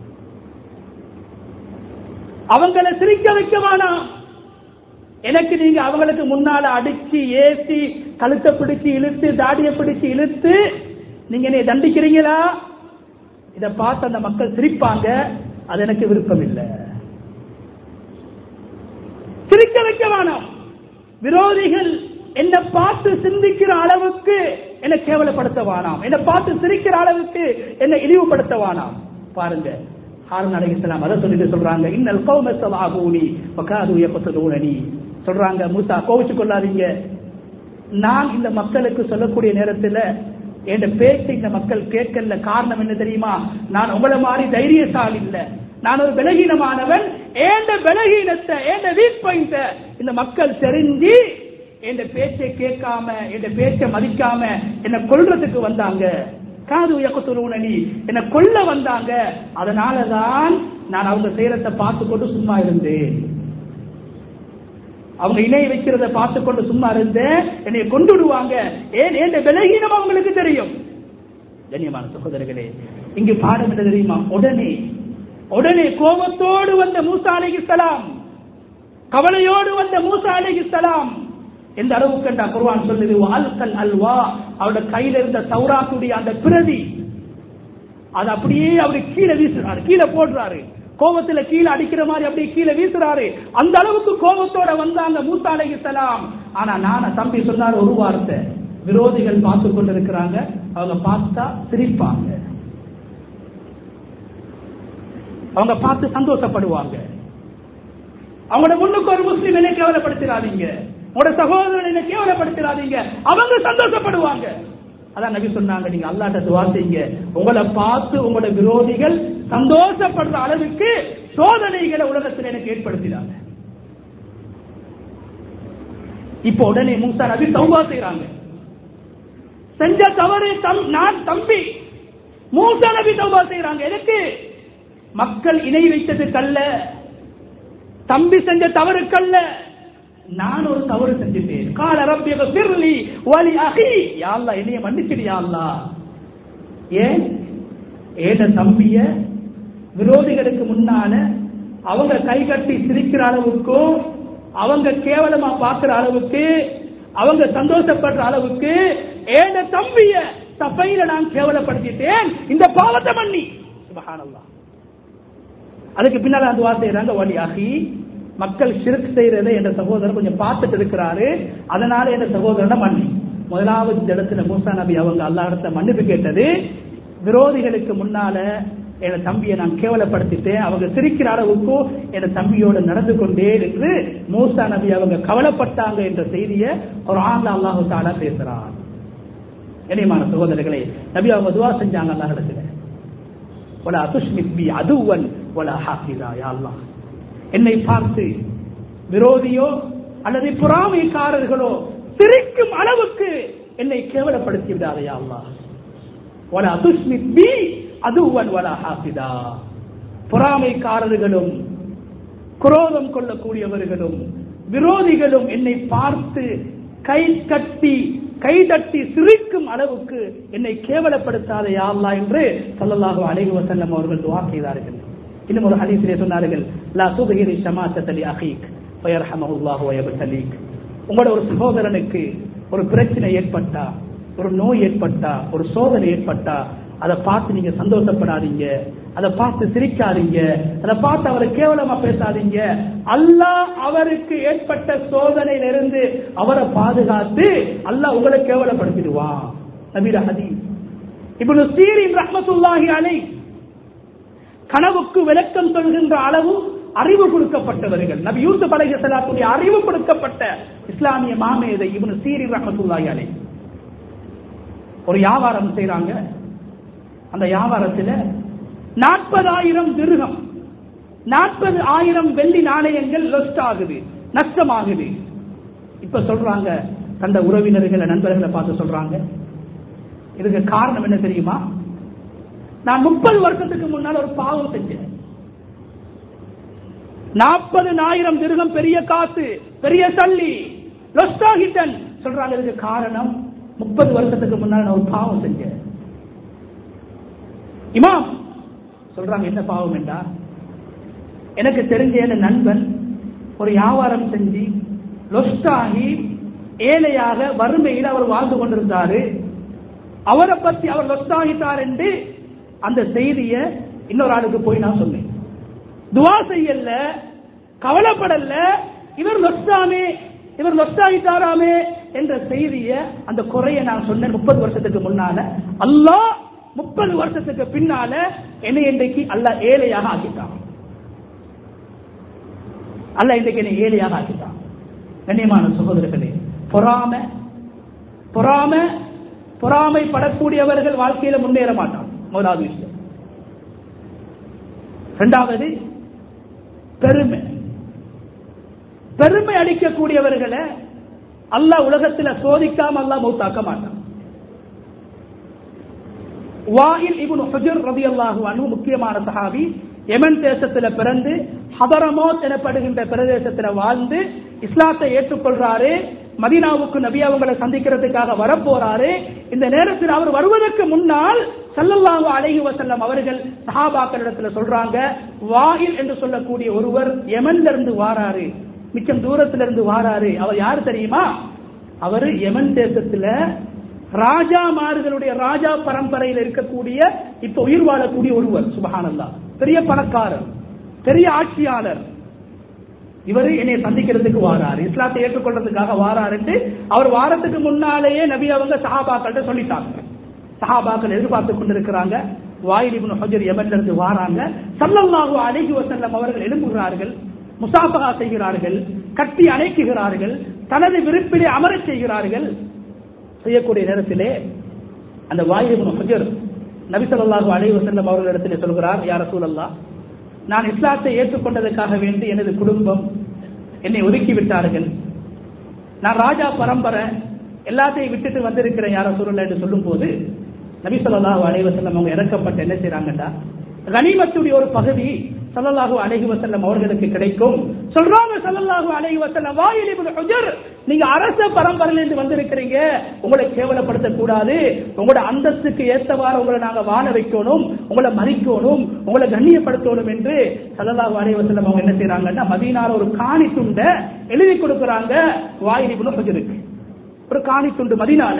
அவங்களை சிரிக்க வைக்க வேணாம் எனக்கு நீங்க அவங்களுக்கு முன்னால அடிச்சு ஏசி கழுத்தை பிடிச்சு இழுத்து தாடியை பிடிச்சு இழுத்து நீங்க என்னை தண்டிக்கிறீங்களா இதை பார்த்து அந்த மக்கள் சிரிப்பாங்க அது எனக்கு விருப்பம் இல்லை சிரிக்க வைக்க வேணாம் விரோதிகள் என்னை பார்த்து சிந்திக்கிற அளவுக்கு என்னை கேவலப்படுத்த வேணாம் என்னை பார்த்து சிரிக்கிற அளவுக்கு என்னை இழிவுபடுத்த வேணாம் பாருங்க ஹாரன் அலைஹிஸ்ஸலாம் அதை சொல்லிட்டு சொல்றாங்க இன்னல் கௌம சலாகூனி வகாது யக்துலூனனி சொல்றாங்க மூசா கோவிச்சு கொள்ளாதீங்க நான் இந்த மக்களுக்கு சொல்லக்கூடிய நேரத்துல என் பேச்சு இந்த மக்கள் கேட்கல காரணம் என்ன தெரியுமா நான் உங்களை மாதிரி தைரியசாலி இல்ல நான் ஒரு பலகீனமானவன் ஏண்ட பலகீனத்தை ஏண்ட வீக் பாயிண்ட இந்த மக்கள் தெரிஞ்சு என் பேச்சை கேட்காம என் பேச்சை மதிக்காம என்ன கொல்றதுக்கு வந்தாங்க காது உயக்கத்துருவனி என்ன கொல்ல வந்தாங்க அதனாலதான் நான் அவங்க செய்யறத பார்த்து கொண்டு சும்மா இருந்தேன் அவங்க இணை வைக்கிறத பார்த்து கொண்டு சும்மா இருந்தேன் என்னை கொண்டுடுவாங்க ஏன் ஏன் விலகீனம் அவங்களுக்கு தெரியும் கண்ணியமான சகோதரர்களே இங்கு பாடம் என்ன தெரியுமா உடனே உடனே கோபத்தோடு வந்த மூசா அலைஹிஸ்ஸலாம் கவலையோடு வந்த மூசா அலைஹிஸ்ஸலாம் எந்த அளவுக்கு என்றா குர்ஆன் சொல்லுது அல்கல் அல்வா அவரோட கையில இருந்த தௌராத்துடைய அந்த பிரதி அது அப்படியே அவரு கீழே வீசுறாரு கீழே போடுறாரு கோபத்துல கீழே அடிக்கிற மாதிரி அப்படியே கீழே வீசுறாரு அந்த அளவுக்கு கோபத்தோட வந்தாங்க மூசா அலைஹிஸ்ஸலாம் ஆனா நான தம்பி சொன்னாரு ஒரு வார்த்தை விரோதிகள் பார்த்து கொண்டிருக்கிறாங்க அவங்க பார்த்தா சிரிப்பாங்க அவங்க பார்த்து சந்தோஷப்படுவாங்க அவங்களோட முன்னுக்கு ஒரு முஸ்லீம் என்ன கேவலப்படுத்திடாதீங்க உங்களோட சகோதரன் என்ன கேவலப்படுத்திடாதீங்க அவங்க சந்தோஷப்படுவாங்க அதான் நபி சொன்னாங்க நீங்க அல்லாட்ட துவா செய்யுங்க உங்களை பார்த்து உங்களோட விரோதிகள் சந்தோஷப்படுற அளவுக்கு சோதனைகளை உலகத்தில் எனக்கு ஏற்படுத்தினாங்க இப்ப உடனே மூசா நபி தௌபா செய்யறாங்க செஞ்ச தவறு தம்- நான் தம்பி மூசா நபி தௌபா செய்யறாங்க எதுக்கு மக்கள் இணை வைத்ததுக்கல்ல தம்பி செஞ்ச தவறுக்கல்ல நான் ஒரு தவறு செஞ்சுட்டேன் கால ரப்பியக பிர்லி வலி அகி யா அல்லாஹ் என்னைய மன்னிச்சிடு யா அல்லாஹ் ஏன் ஏத தம்பிய விரோதிகளுக்கு முன்னால அவங்க கை கட்டி சிரிக்கிற அளவுக்கும் அவங்க கேவலமா பார்க்கிற அளவுக்கு அவங்க சந்தோஷப்படுற அளவுக்கு ஏத தம்பிய சபையில நான் கேவலப்படுத்திட்டேன் இந்த பாவத்தை மன்னி சுபஹானல்லாஹ் அதுக்கு பின்னால அந்த வார்த்தை செய்யறாங்க வழி அகி மக்கள் சிறுக்கு செய்யறதை என்ற சகோதரர் கொஞ்சம் பார்த்துட்டு இருக்கிறாரு அதனால என்ற சகோதரனை மன்னி முதலாவது இடத்துல மூசா நபி அவங்க அல்லா இடத்துல மன்னிப்பு கேட்டது விரோதிகளுக்கு முன்னால என் தம்பியை நான் கேவலப்படுத்திட்டேன் அவங்க சிரிக்கிற அளவுக்கும் என் தம்பியோட நடந்து கொண்டேன் என்று மூசா நபி அவங்க கவலைப்பட்டாங்க என்ற செய்தியை ஒரு ஆண்ல அல்லாஹு தாலா பேசுறான் இணையமான சகோதரர்களே நபி அவங்க துவா செஞ்சாங்க அல்லா இடத்துல வலா துஷ்மித் பி அதுவன் வலா ஹாஃபிதா யா அல்லாஹ் என்னை பார்த்து விரோதியோ அல்லது பொறாமைக்காரர்களோ சிரிக்கும் அளவுக்கு என்னை கேவலப்படுத்தி விடாதே யா அல்லாஹ் வலா துஷ்மித் பி அதுவன் வலா ஹாஃபிதா பொறாமைக்காரர்களும் குரோதம் கொள்ளக்கூடியவர்களும் விரோதிகளும் என்னை பார்த்து கை கட்டி கை தட்டி சிரிக்கும் அளவுக்கு என்னை கேவலப்படுத்தாத யாழ்லா என்று சல்லல்லாஹு அலைஹி வஸல்லம் அவர்கள் துவா செய்தார்கள் இன்னும் ஒரு ஹதீஸிலே சொன்னார்கள் லா துதஹிரி ஷமாத்தலி அஹீக் வயர்ஹமஹுல்லாஹு வயபதலீக் உங்களோட ஒரு சகோதரனுக்கு ஒரு பிரச்சனை ஏற்பட்டா ஒரு நோய் ஏற்பட்டா ஒரு சோதனை ஏற்பட்டா அதை பார்த்து நீங்க சந்தோஷப்படாதீங்க அதை பார்த்து சிரிக்காதீங்க அதை பார்த்து அவரை கேவலமா பேசாதீங்க அல்லாஹ் அவருக்கு ஏற்பட்ட சோதனையிலிருந்து அவரை பாதுகாத்து அல்லாஹ் உங்களை கேவலப்படுத்திடுவான் நபீர ஹதீஸ் இப்படி சீரின் ரஹமத்துல்லாஹி அலை கனவுக்கு விளக்கம் சொல்கின்ற அளவு அறிவு கொடுக்கப்பட்டவர்கள் நபி யூசுப் அலைஹி ஸலாத்துடைய அறிவு கொடுக்கப்பட்ட இஸ்லாமிய மாமேதை இவனு சீரி ரஹமத்துல்லாஹி அலை ஒரு வியாபாரம் செய்றாங்க அந்த வியாபாரத்தில் நாற்பதாயிரம் திருகம் நாற்பது ஆயிரம் வெள்ளி நாணயங்கள் லொஸ்ட் ஆகுது நஷ்டமாகுது இப்ப சொல்றாங்க தந்த உறவினர்களை நண்பர்களை பார்த்து சொல்றாங்க இதுக்கு காரணம் என்ன தெரியுமா நான் முப்பது வருஷத்துக்கு முன்னால் ஒரு பாவம் செஞ்சேன் நாற்பது ஆயிரம் திருகம் பெரிய காசு பெரிய சல்லி லொஸ்ட் ஆகிட்டன் சொல்றாங்க இதுக்கு காரணம் முப்பது வருஷத்துக்கு முன்னால் நான் ஒரு பாவம் செஞ்சேன் இமாம் சொல்றாங்க என்ன பாவம் என்றா எனக்கு தெரிஞ்ச என் நண்பன் ஒரு வியாபாரம் செஞ்சு லொஸ்ட் ஆகி ஏழையாக வறுமையில் அவர் வாழ்ந்து கொண்டிருந்தாரு அவரை பத்தி அவர் லொஸ்ட் ஆகிட்டார் என்று அந்த செய்தியை இன்னொரு ஆளுக்கு போய் நான் சொன்னேன் துவா செய்யல கவலைப்படல இவர் லொஸ்டாமே இவர் லொஸ்ட் ஆகிட்டாராமே என்ற செய்தியை அந்த குறைய நான் சொன்னேன் முப்பது வருஷத்துக்கு முன்னால அல்லாஹ் முப்பது வருஷத்துக்கு பின்னால என்னை இன்றைக்கு அல்லாஹ் ஏழையாக ஆக்கிட்டான் அல்லாஹ் இன்றைக்கு என்னை ஏழையாக ஆக்கிட்டான் கண்ணியமான சகோதரர்களே பொறாம பொறாம பொறாமைப்படக்கூடியவர்கள் வாழ்க்கையில முன்னேற மாட்டான் முதலாவது விஷயம் இரண்டாவது பெருமை பெருமை அடிக்கக்கூடியவர்களை அல்லாஹ் உலகத்துல சோதிக்காம அல்லாஹ் மௌத்தாக்க மாட்டான் வாயில் இப்னு ஹுஜர் ரலியல்லாஹு அன்ஹு முக்கியமான சஹாபி யமன் தேசத்துல பிறந்து ஹதரமோத் எனப்படுகின்ற பிரதேசத்துல வாழ்ந்து இஸ்லாத்தை ஏற்றுக்கொள்றாரு மதீனாவுக்கு நபி அவங்களை சந்திக்கிறதுக்காக வரப்போறாரு இந்த நேரத்தில் அவர் வருவதற்கு முன்னால் சல்லல்லாஹு அலைஹி வஸல்லம் அவர்கள் சஹாபாக்களிடத்துல சொல்றாங்க வாயில் என்று சொல்லக்கூடிய ஒருவர் யமன்ல இருந்து வாராரு மிச்சம் தூரத்துல இருந்து வாராரு அவர் யாரு தெரியுமா அவர் யமன் தேசத்துல ராஜாமார்களுடைய ராஜா பரம்பரையில் இருக்கக்கூடிய இப்ப உயிர் வாழக்கூடிய ஒருவர் சுபஹானல்லா பெரிய பணக்காரர் பெரிய ஆட்சியாளர் இவரு என்னை சந்திக்கிறதுக்கு வாராரு இஸ்லாத்தை ஏற்றுக்கொள்றதுக்காக வாராரு என்று அவர் வாரத்துக்கு முன்னாலேயே நபி அவங்க சஹாபாக்கள்கிட்ட சொல்லிட்டாங்க சஹாபாக்கள் எதிர்பார்த்து கொண்டிருக்கிறாங்க வாயில் இப்னு ஹஜர் யமன்ல இருந்து வாராங்க சல்லல்லாஹு அலைஹி வஸல்லம் அவர்கள் எழும்புகிறார்கள் முசாபகா செய்கிறார்கள் கட்டி அணைக்குகிறார்கள் தனது விருப்பிலே அமரச் செய்கிறார்கள் செய்யக்கூடிய நேரத்திலே அந்த வாயில் இப்னு ஹஜர் நபி ஸல்லல்லாஹு அலைஹி வஸல்லம் அவர்களிடத்திலே சொல்கிறார் யா ரசூலல்லாஹ் நான் இஸ்லாத்தை ஏற்றுக்கொண்டதற்காக வேண்டி எனது குடும்பம் என்னை ஒதுக்கி விட்டார்கள் நான் ராஜா பரம்பரை எல்லாத்தையும் விட்டுட்டு வந்திருக்கிறேன் யார சூழல் என்று சொல்லும் போது நபி ஸல்லல்லாஹு அலைஹி வஸல்லம் அவங்க இறக்கப்பட்டு என்ன செய்றாங்கடா கனிமத்துடைய ஒரு பகுதி ஸல்லல்லாஹு அலைஹி வஸல்லம் அவர்களுக்கு கிடைக்கும் சொல்றாங்க ஸல்லல்லாஹு அலைஹி வஸல்லம் வாயில் இப்னு ஹுஜர் நீங்க அரச பரம்பரையில இருந்து வந்திருக்கிறீங்க உங்களை கேவலப்படுத்த கூடாது உங்களோட அந்தஸ்துக்கு ஏத்தவாறு உங்களை நாங்க வாழ வைக்கணும் உங்களை மதிக்கணும் உங்களை கண்ணியப்படுத்தணும் என்று ஸல்லல்லாஹு அலைஹி வஸல்லம் அவங்க என்ன செய்றாங்கன்னா மதீனால ஒரு காணி துண்டை எழுதி கொடுக்கறாங்க வாயில் இப்னு ஹுஜருக்கு ஒரு காணி துண்டு மதீனால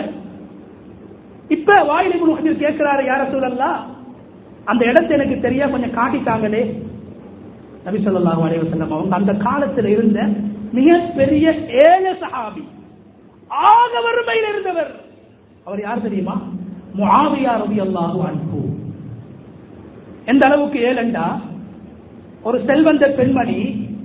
இப்ப வாயில் இப்னு ஹுஜர் கேட்கிறாரு யார சூழல்லாம் அந்த இடத்தை எனக்கு தெரியா கொஞ்சம் காட்டிட்டாங்களே நபி ஸல்லல்லாஹு அலைஹி வஸல்லம் அவங்க அந்த காலத்தில் இருந்த மிகப்பெரிய ஏழை சஹாபி ஆக வறுமையில் இருந்தவர் அவர் யார் தெரியுமா முஆவியா ரலியல்லாஹு அன்ஹு எந்த அளவுக்கு ஏழண்டா ஒரு செல்வந்த பெண்மணி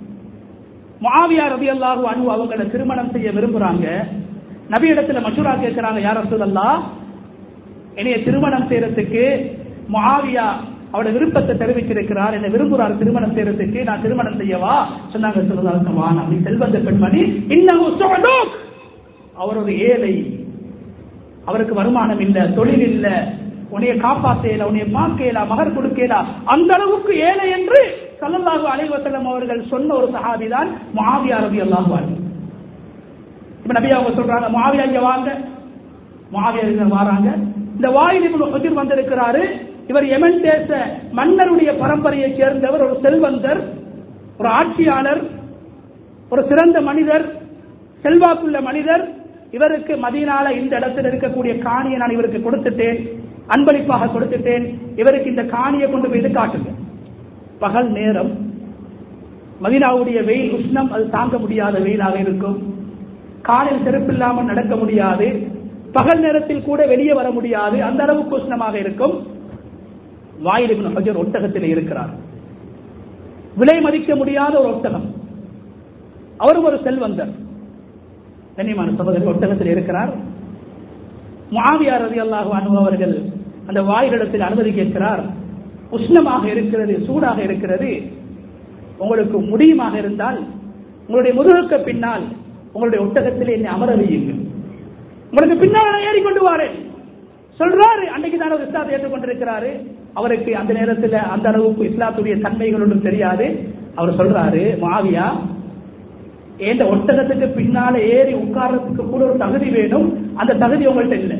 முஆவியா ரலியல்லாஹு அன்ஹு அவங்கள திருமணம் செய்ய விரும்புறாங்க நபி இடத்துல மஷூரா கேட்கிறாங்க யார் ரசூலல்லாஹ் என்னைய திருமணம் செய்யறதுக்கு முஆவியா அவரோட விருப்பத்தை தெரிவிச்சிருக்கிறார் என்ன விரும்புறார் திருமணம் செய்யறதுக்கு நான் திருமணம் செய்யவா சொன்னாங்க சொல்லலாம் அப்படி செல்வந்த பெண்மணி இன்னும் அவர் ஒரு ஏழை அவருக்கு வருமானம் இல்ல தொழில் இல்ல உன்னைய காப்பாத்தேல உன்னைய பார்க்கல மகர் கொடுக்கல அந்த அளவுக்கு ஏழை என்று சல்லல்லாஹு அலைஹி வஸல்லம் அவர்கள் சொன்ன ஒரு சஹாபி தான் முஆவியா ரலியல்லாஹு அன்ஹு இப்ப நபி அவங்க சொல்றாங்க முஆவியா இங்க வாங்க முஆவியா இங்க வராங்க இந்த வாயில் இப்னு ஹுஜர் வந்திருக்கிறாரு இவர் யமன் தேச மன்னருடைய பரம்பரையை சேர்ந்தவர் ஒரு செல்வந்தர் ஒரு ஆட்சியாளர் ஒரு சிறந்த மனிதர் செல்வாக்குள்ள மனிதர் இவருக்கு மதீனால இந்த இடத்தில் இருக்கக்கூடிய காணியை நான் இவருக்கு கொடுத்துட்டேன் அன்பளிப்பாக கொடுத்துட்டேன் இவருக்கு இந்த காணியை கொண்டு போய் காட்டுங்க பகல் நேரம் மதீனாவுடைய வெயில் உஷ்ணம் அது தாங்க முடியாத வெயிலாக இருக்கும் காலில் செருப்பில்லாமல் நடக்க முடியாது பகல் நேரத்தில் கூட வெளியே வர முடியாது அந்த அளவுக்கு உஷ்ணமாக இருக்கும் வாயில் இப்னு ஹஜர் ஒட்டகத்தில் இருக்கிறார் விலை மதிக்க முடியாத ஒரு ஒட்டகம் அவரும் ஒரு செல்வந்தர் கண்ணியமான சகோதரர் ஒட்டகத்தில் இருக்கிறார் முஆவியார் ரலியல்லாஹு அன்ஹு அவர்கள் அந்த வாயிலிடத்தில் அனுமதி கேட்கிறார் உஷ்ணமாக இருக்கிறது சூடாக இருக்கிறது உங்களுக்கு முடியுமாக இருந்தால் உங்களுடைய முதுகுக்கு பின்னால் உங்களுடைய ஒட்டகத்தில் என்னை அமர வையுங்கள் உங்களுக்கு பின்னால் நான் ஏறிக்கொண்டு வாரேன் சொல்றாரு அன்னைக்கு தான் அவர் இஸ்லாத்தை ஏற்றுக்கொண்டிருக்கிறாரு அவருக்கு அந்த நேரத்தில் அந்த அளவுக்கு இஸ்லாத்துடைய தன்மைகள் ஒன்றும் தெரியாது அவர் சொல்றாரு மாவியா ஏந்த ஒட்டகத்துக்கு பின்னால ஏறி உட்கார்றதுக்கு கூட ஒரு தகுதி வேணும் அந்த தகுதி உங்கள்ட்ட இல்லை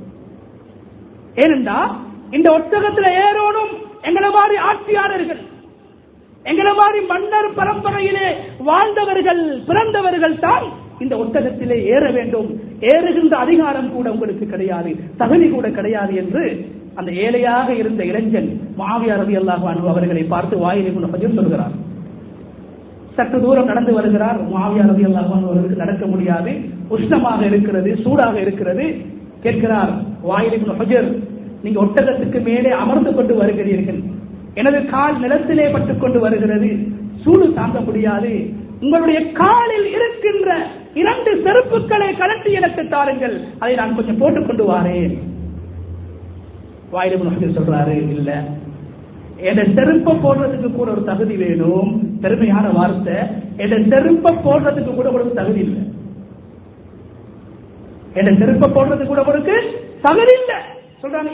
ஏனென்றா இந்த ஒட்டகத்துல ஏறணும் எங்களை மாதிரி ஆட்சியாளர்கள் எங்களை மாதிரி மன்னர் பரம்பரையிலே வாழ்ந்தவர்கள் பிறந்தவர்கள் தான் இந்த ஒட்டகத்திலே ஏற வேண்டும் ஏறுகின்ற அதிகாரம் கூட உங்களுக்கு கிடையாது தகுதி கூட கிடையாது என்று அந்த ஏழையாக இருந்த இளைஞன் மாவியார் ரவி அல்லாஹ் அவர்களை பார்த்து வாயில் ஹஜர் சொல்கிறார் சற்று தூரம் நடந்து வருகிறார் மாவியார் ரவி அல்லாஹ் அவர்களுக்கு நடக்க முடியாது உஷ்ணமாக இருக்கிறது சூடாக இருக்கிறது கேட்கிறார் வாயில் ஹஜர் நீங்க ஒட்டகத்துக்கு மேலே அமர்ந்து கொண்டு வருகிறீர்கள் எனது கால் நிலத்திலே பட்டுக் கொண்டு வருகிறது சூடு தாங்க முடியாது உங்களுடைய காலில் இருக்கின்ற இரண்டு செருப்புக்களை கலட்டி எனக்கு தாருங்கள் அதை நான் கொஞ்சம் போட்டுக் கொண்டு வாரேன் வாயிலும் சொல்றாரு இல்ல என் செருப்பை போடுறதுக்கு கூட ஒரு தகுதி வேணும் பெருமையான வார்த்தை என் செருப்பை போடுறதுக்கு கூட ஒரு தகுதி இல்லை என் செருப்பை போடுறதுக்கு கூட உங்களுக்கு தகுதி இல்லை சொல்றாங்க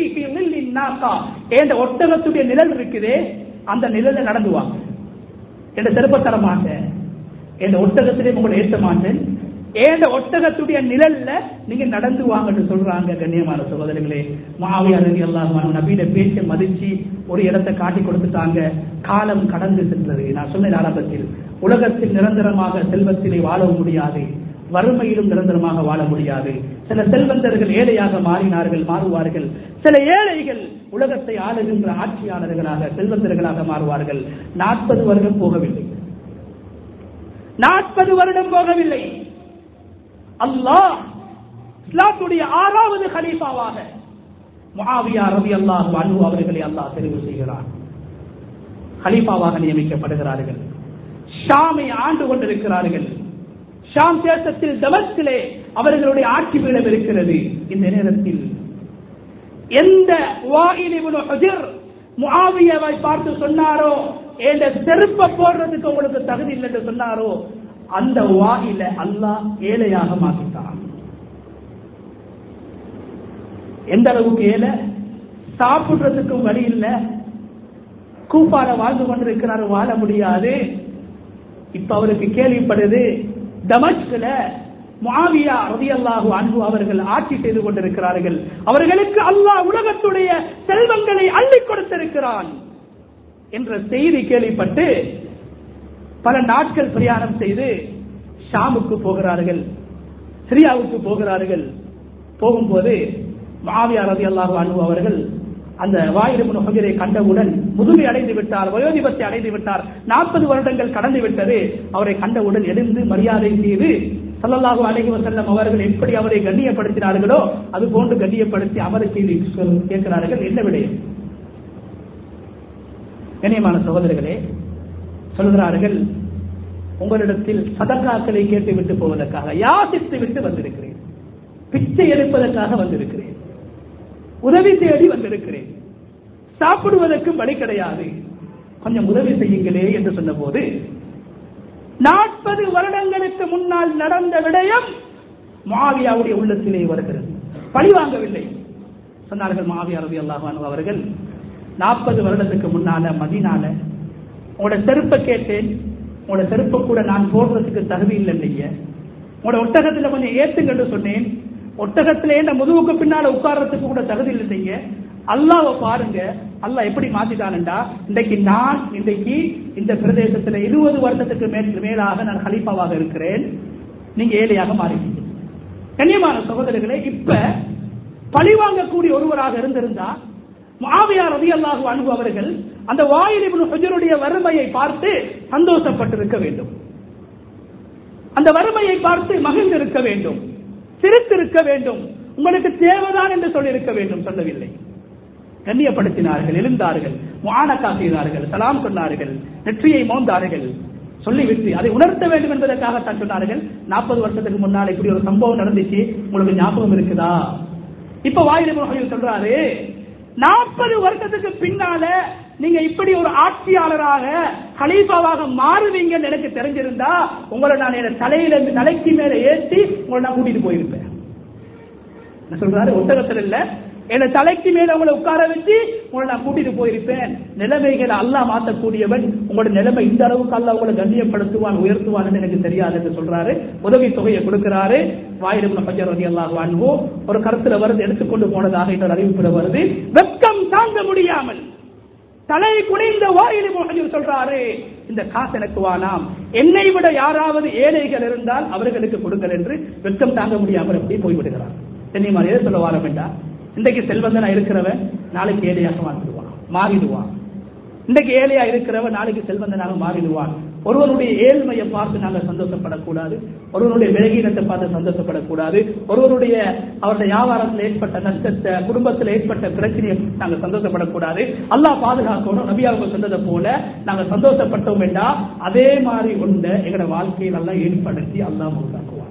ஒட்டகத்துடைய நிழல் இருக்குதே அந்த நிழல நடந்து வாங்க என் செருப்பை தர மாட்டேன் என் ஒட்டகத்திலே உங்களை ஏற்ற மாட்டேன் ஏண்ட ஒட்டகத்துடைய நிழல்ல நீங்க நடந்து வாங்கன்னு சொல்றாங்க கண்ணியமான சகோதரர்களே மாவியார் எல்லாம் நபீன பேச்சை மதிச்சு ஒரு இடத்தை காட்டி கொடுத்துட்டாங்க காலம் கடந்து சென்றது நான் சொன்னேன் ஆரம்பத்தில் உலகத்தில் நிரந்தரமாக செல்வத்திலே வாழ முடியாது வறுமையிலும் நிரந்தரமாக வாழ முடியாது சில செல்வந்தர்கள் ஏழையாக மாறினார்கள் மாறுவார்கள் சில ஏழைகள் உலகத்தை ஆளுகின்ற ஆட்சியாளர்களாக செல்வந்தர்களாக மாறுவார்கள் நாற்பது வருடம் போகவில்லை நாற்பது வருடம் போகவில்லை அல்லாஹ் இஸ்லாத்துடைய ஆறாவது கலீஃபாவாக முஆவியா ரவி அல்லாஹ் அன்பு அவர்களை அல்லாஹ் தெரிவு செய்கிறார் கலீஃபாவாக நியமிக்கப்படுகிறார்கள் ஷாமை ஆண்டு கொண்டிருக்கிறார்கள் ஷாம் தேசத்தில் தமஸ்கிலே அவர்களுடைய ஆட்சி பீடம் இருக்கிறது இந்த நேரத்தில் எந்த வாயிலிபுல் ஹுஜர் முஆவியாவை பார்த்து சொன்னாரோ என்ற செருப்ப போடுறதுக்கு உங்களுக்கு தகுதி இல்லை என்று சொன்னாரோ அந்த வாயில அல்லாஹ் ஏழையாக மாற்றிட்டான் எந்த அளவுக்கு ஏழை சாப்பிடுறதுக்கும் வழி இல்லை கூப்பால வாழ்ந்து கொண்டிருக்கிறார் வாழ முடியாது இப்ப அவருக்கு கேள்விப்படுது தமஸ்கில முஆவியா ரதியல்லாஹு அன்பு அவர்கள் ஆட்சி செய்து கொண்டிருக்கிறார்கள் அவர்களுக்கு அல்லாஹ் உலகத்துடைய செல்வங்களை அள்ளி கொடுத்திருக்கிறான் என்ற செய்தி கேள்விப்பட்டு பல நாட்கள் பிரயாணம் செய்து ஷாமுக்கு போகிறார்கள் சிரியாவுக்கு போகிறார்கள் போகும்போது மாவியா ரதி அல்லாஹு அன்பு அவர்கள் அந்த வாயிரம் ஹஜரை கண்டவுடன் முதுமை அடைந்து விட்டார் வயோதிபத்தை அடைந்து விட்டார் நாற்பது வருடங்கள் கடந்து விட்டது அவரை கண்டவுடன் எழுந்து மரியாதை செய்து சல்லல்லாஹு அலைஹி வஸல்லம் அவர்கள் எப்படி அவரை கண்ணியப்படுத்தினார்களோ அது போன்று கண்ணியப்படுத்தி அவரை செய்தி கேட்கிறார்கள் என்ன விடயம் கண்ணியமான சகோதரர்களே சொல்கிறார்கள் உங்களிடத்தில் சதக்காக்களை கேட்டு விட்டு போவதற்காக யாசித்து விட்டு வந்திருக்கிறேன் பிச்சை எடுப்பதற்காக வந்திருக்கிறேன் உதவி தேடி வந்திருக்கிறேன் சாப்பிடுவதற்கு வழி கிடையாது கொஞ்சம் உதவி செய்யுங்களே என்று சொன்னபோது நாற்பது வருடங்களுக்கு முன்னால் நடந்த விடயம் மாவியாவுடைய உள்ளத்திலே வருகிறது பழி வாங்கவில்லை சொன்னார்கள் மாவியா ரவி அல்லாஹான் அவர்கள் நாற்பது வருடத்துக்கு முன்னால மதினால உங்களோட செருப்பை கேட்டேன் உங்களோட செருப்பை கூட நான் போடுறதுக்கு தகுதி இல்லை நீங்க உங்களோட ஒட்டகத்துல கொஞ்சம் ஏத்துங்கன்னு சொன்னேன் ஒட்டகத்திலே இந்த முதுகுக்கு பின்னால உட்கார்றதுக்கு கூட தகுதி இல்லைங்க அல்லாவை பாருங்க அல்லாஹ் எப்படி மாத்திட்டான்டா இன்றைக்கு நான் இன்றைக்கு இந்த பிரதேசத்துல இருபது வருடத்துக்கு மேல் மேலாக நான் ஹலீஃபாவாக இருக்கிறேன் நீங்க ஏழையாக மாறிட்டீங்க கண்ணியமான சகோதரர்களே இப்ப பழிவாங்கக்கூடிய ஒருவராக இருந்திருந்தா மாவியார் ரவி அல்லாஹு அன்பு அவர்கள் அந்த வாயிலிபுன் ஹுஜருடைய வறுமையை பார்த்து சந்தோஷப்பட்டிருக்க வேண்டும் அந்த வறுமையை பார்த்து மகிழ்ந்திருக்க வேண்டும் சிரித்திருக்க வேண்டும் உங்களுக்கு தேவைதான் என்று சொல்லியிருக்க வேண்டும் சொல்லவில்லை கண்ணியப்படுத்தினார்கள் எழுந்தார்கள் முஆனக்கா செய்தார்கள் சலாம் சொன்னார்கள் நெற்றியை மோந்தார்கள் சொல்லிவிட்டு அதை உணர்த்த வேண்டும் என்பதற்காகத்தான் சொன்னார்கள் நாற்பது வருஷத்துக்கு முன்னால் இப்படி ஒரு சம்பவம் நடந்துச்சு உங்களுக்கு ஞாபகம் இருக்குதா இப்ப வாயிலிபுன் சொல்றாரு நாற்பது வருஷத்துக்கு பின்னால நீங்க இப்படி ஒரு ஆட்சியாளராக கலீஃபாவாக மாறுவீங்கன்னு எனக்கு தெரிஞ்சிருந்தா உங்களை நான் என் தலையில இருந்து தலைக்கு மேல ஏற்றி உங்களை நான் கூட்டிட்டு போயிருப்பேன் என்ன சொல்றாரு ஒட்டகத்தில் இல்ல என் தலைக்கு மேல உங்களை உட்கார வச்சு உங்களை நான் கூட்டிட்டு போயிருப்பேன் நிலைமைகளை அல்லாஹ் மாற்றக்கூடியவன் உங்களோட நிலைமை இந்த அளவுக்கு அல்லாஹ் உங்களை கண்ணியப்படுத்துவான் உயர்த்துவான்னு எனக்கு தெரியாது என்று சொல்றாரு உதவி தொகையை கொடுக்கிறாரு வாயிரம் பஞ்சர் ரதி அல்லாஹ் வாழ்வோ ஒரு கருத்துல வருது எடுத்துக்கொண்டு போனதாக இன்னொரு அறிவிப்புல வருது வெட்கம் தாங்க முடியாமல் தலை குனிந்த வாயிலும் சொல்றாரு இந்த காசு எனக்கு வானாம் என்னை விட யாராவது ஏழைகள் இருந்தால் அவர்களுக்கு கொடுங்கள் என்று வெட்கம் தாங்க முடியாமல் அப்படி போய்விடுகிறார் தெரியுமா எதை சொல்ல வார வேண்டாம் இன்றைக்கு செல்வந்தனா இருக்கிறவன் நாளைக்கு ஏழையாக மாறிடுவான் மாறிடுவான் இன்றைக்கு ஏழையா இருக்கிறவன் நாளைக்கு செல்வந்தனாக மாறிடுவான் ஒருவனுடைய ஏழ்மையை பார்த்து நாங்கள் சந்தோஷப்படக்கூடாது ஒருவனுடைய விலகீனத்தை பார்த்து சந்தோஷப்படக்கூடாது ஒருவருடைய அவருடைய வியாபாரத்தில் ஏற்பட்ட நஷ்டத்தை குடும்பத்தில் ஏற்பட்ட பிரச்சனையை நாங்கள் சந்தோஷப்படக்கூடாது அல்லாஹ் பாதுகாக்கணும் நபி அவங்க சொன்னதை போல நாங்கள் சந்தோஷப்பட்டோம் என்றா அதே மாதிரி ஒன்றை எங்களோட வாழ்க்கையில் எல்லாம் ஏற்படுத்தி அல்லாஹ் மூத்தாக்குவான்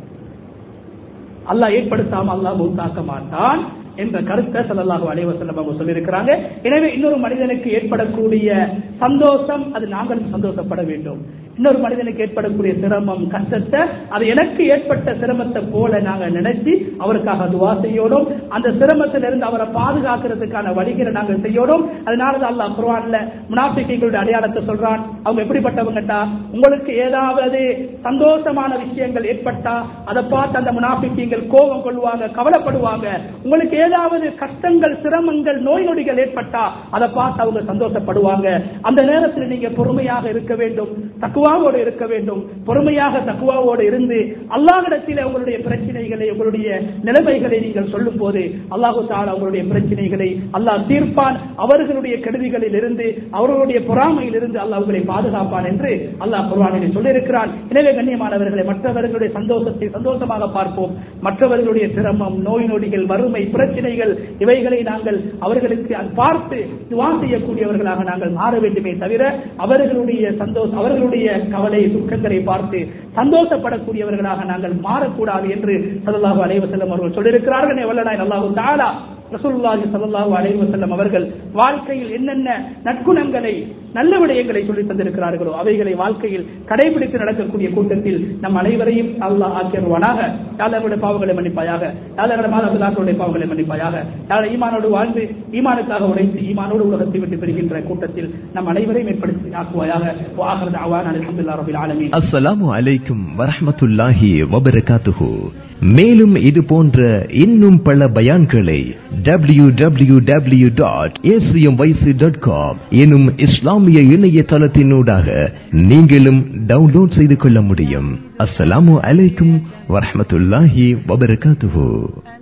அல்லாஹ் ஏற்படுத்தாம அல்லாஹ் மூத்தாக்க மாட்டான் என்ற கருத்தை சல்லல்லாஹு அலைஹி வஸல்லம் அவங்க சொல்லியிருக்கிறாங்க எனவே இன்னொரு மனிதனுக்கு ஏற்படக்கூடிய சந்தோஷம் அது நாங்கள் சந்தோஷப்பட வேண்டும் இன்னொரு மனிதனுக்கு ஏற்படக்கூடிய சிரமம் கஷ்டத்தை அது எனக்கு ஏற்பட்ட சிரமத்தை போல நாங்க நினைச்சு அவருக்காக துவா செய்யணும் அந்த சிரமத்திலிருந்து அவரை பாதுகாக்கிறதுக்கான வழிகளை நாங்கள் செய்யணும் அதனால அல்லாஹ் குர்ஆன்ல முனாஃபிக்குகளுடைய அடையாளத்தை சொல்றான் அவங்க எப்படிப்பட்டவங்கட்டா உங்களுக்கு ஏதாவது சந்தோஷமான விஷயங்கள் ஏற்பட்டா அதை பார்த்து அந்த முனாஃபிக்கீங்கள் கோபம் கொள்வாங்க கவலைப்படுவாங்க உங்களுக்கு ஏதாவது கஷ்டங்கள் சிரமங்கள் நோய் நொடிகள் ஏற்பட்டா அதை பார்த்து அவங்க சந்தோஷப்படுவாங்க அந்த நேரத்தில் நீங்க பொறுமையாக இருக்க வேண்டும் தக்குவா தக்குவாவோடு இருக்க வேண்டும் பொறுமையாக தக்குவாவோடு இருந்து அல்லாஹிடத்தில் உங்களுடைய பிரச்சனைகளை உங்களுடைய நிலைமைகளை நீங்கள் சொல்லும் போது அல்லாஹு தாலா உங்களுடைய பிரச்சனைகளை அல்லாஹ் தீர்ப்பான் அவர்களுடைய கெடுதிகளில் இருந்து அவர்களுடைய பொறாமையில் இருந்து அல்லாஹ் உங்களை பாதுகாப்பான் என்று அல்லாஹ் குர்ஆனிலே சொல்லியிருக்கிறான் எனவே கண்ணியமானவர்களை மற்றவர்களுடைய சந்தோஷத்தை சந்தோஷமாக பார்ப்போம் மற்றவர்களுடைய சிரமம் நோய் நொடிகள் வறுமை பிரச்சனைகள் இவைகளை நாங்கள் அவர்களுக்கு அது பார்த்து துவா செய்யக்கூடியவர்களாக நாங்கள் மாற வேண்டுமே தவிர அவர்களுடைய சந்தோஷம் அவர்களுடைய கவலை துக்கங்களை பார்த்து சந்தோஷப்படக்கூடியவர்களாக நாங்கள் மாறக்கூடாது என்று சல்லாஹூ அலைவசல்லம் அவர்கள் சொல்லியிருக்கிறார்கள் வல்லநாய் அல்லாஹு தாலா ரசூலுல்லாஹி ஸல்லல்லாஹு அலைஹி வஸல்லம் அவர்கள் வாழ்க்கையில் என்னென்ன நற்குணங்களை நல்ல விடயங்களை சொல்லி தந்திருக்கிறார்களோ அவைகளை வாழ்க்கையில் கடைபிடித்து நடக்கக்கூடிய கூட்டத்தில் நம் அனைவரையும் அல்லாஹ் ஆக்கியருவானாக யாழர்களுடைய பாவங்களை மன்னிப்பாயாக யாழர்களுடைய மாதாபிதாக்களுடைய பாவங்களை மன்னிப்பாயாக யாழ் ஈமானோடு வாழ்ந்து ஈமானுக்காக உழைத்து ஈமானோடு உலகத்தை விட்டு பெறுகின்ற கூட்டத்தில் நம் அனைவரையும் ஏற்படுத்தி ஆக்குவாயாக வாஹர் அவான் அல்ஹம்துலில்லாஹி ரபில் ஆலமீன் அஸ்ஸலாமு அலைக்கும் வரஹ்மத்துல்லாஹி வபரகாத்துஹு மேலும் இது போன்ற இன்னும் பல பயான்களை W W W dot dot com எனும் இஸ்லாமிய இணையதளத்தினூடாக நீங்களும் டவுன்லோட் செய்து கொள்ள முடியும் அஸ்ஸலாமு அலைக்கும் வரஹ்மத்துல்லாஹி வபரகாத்துஹு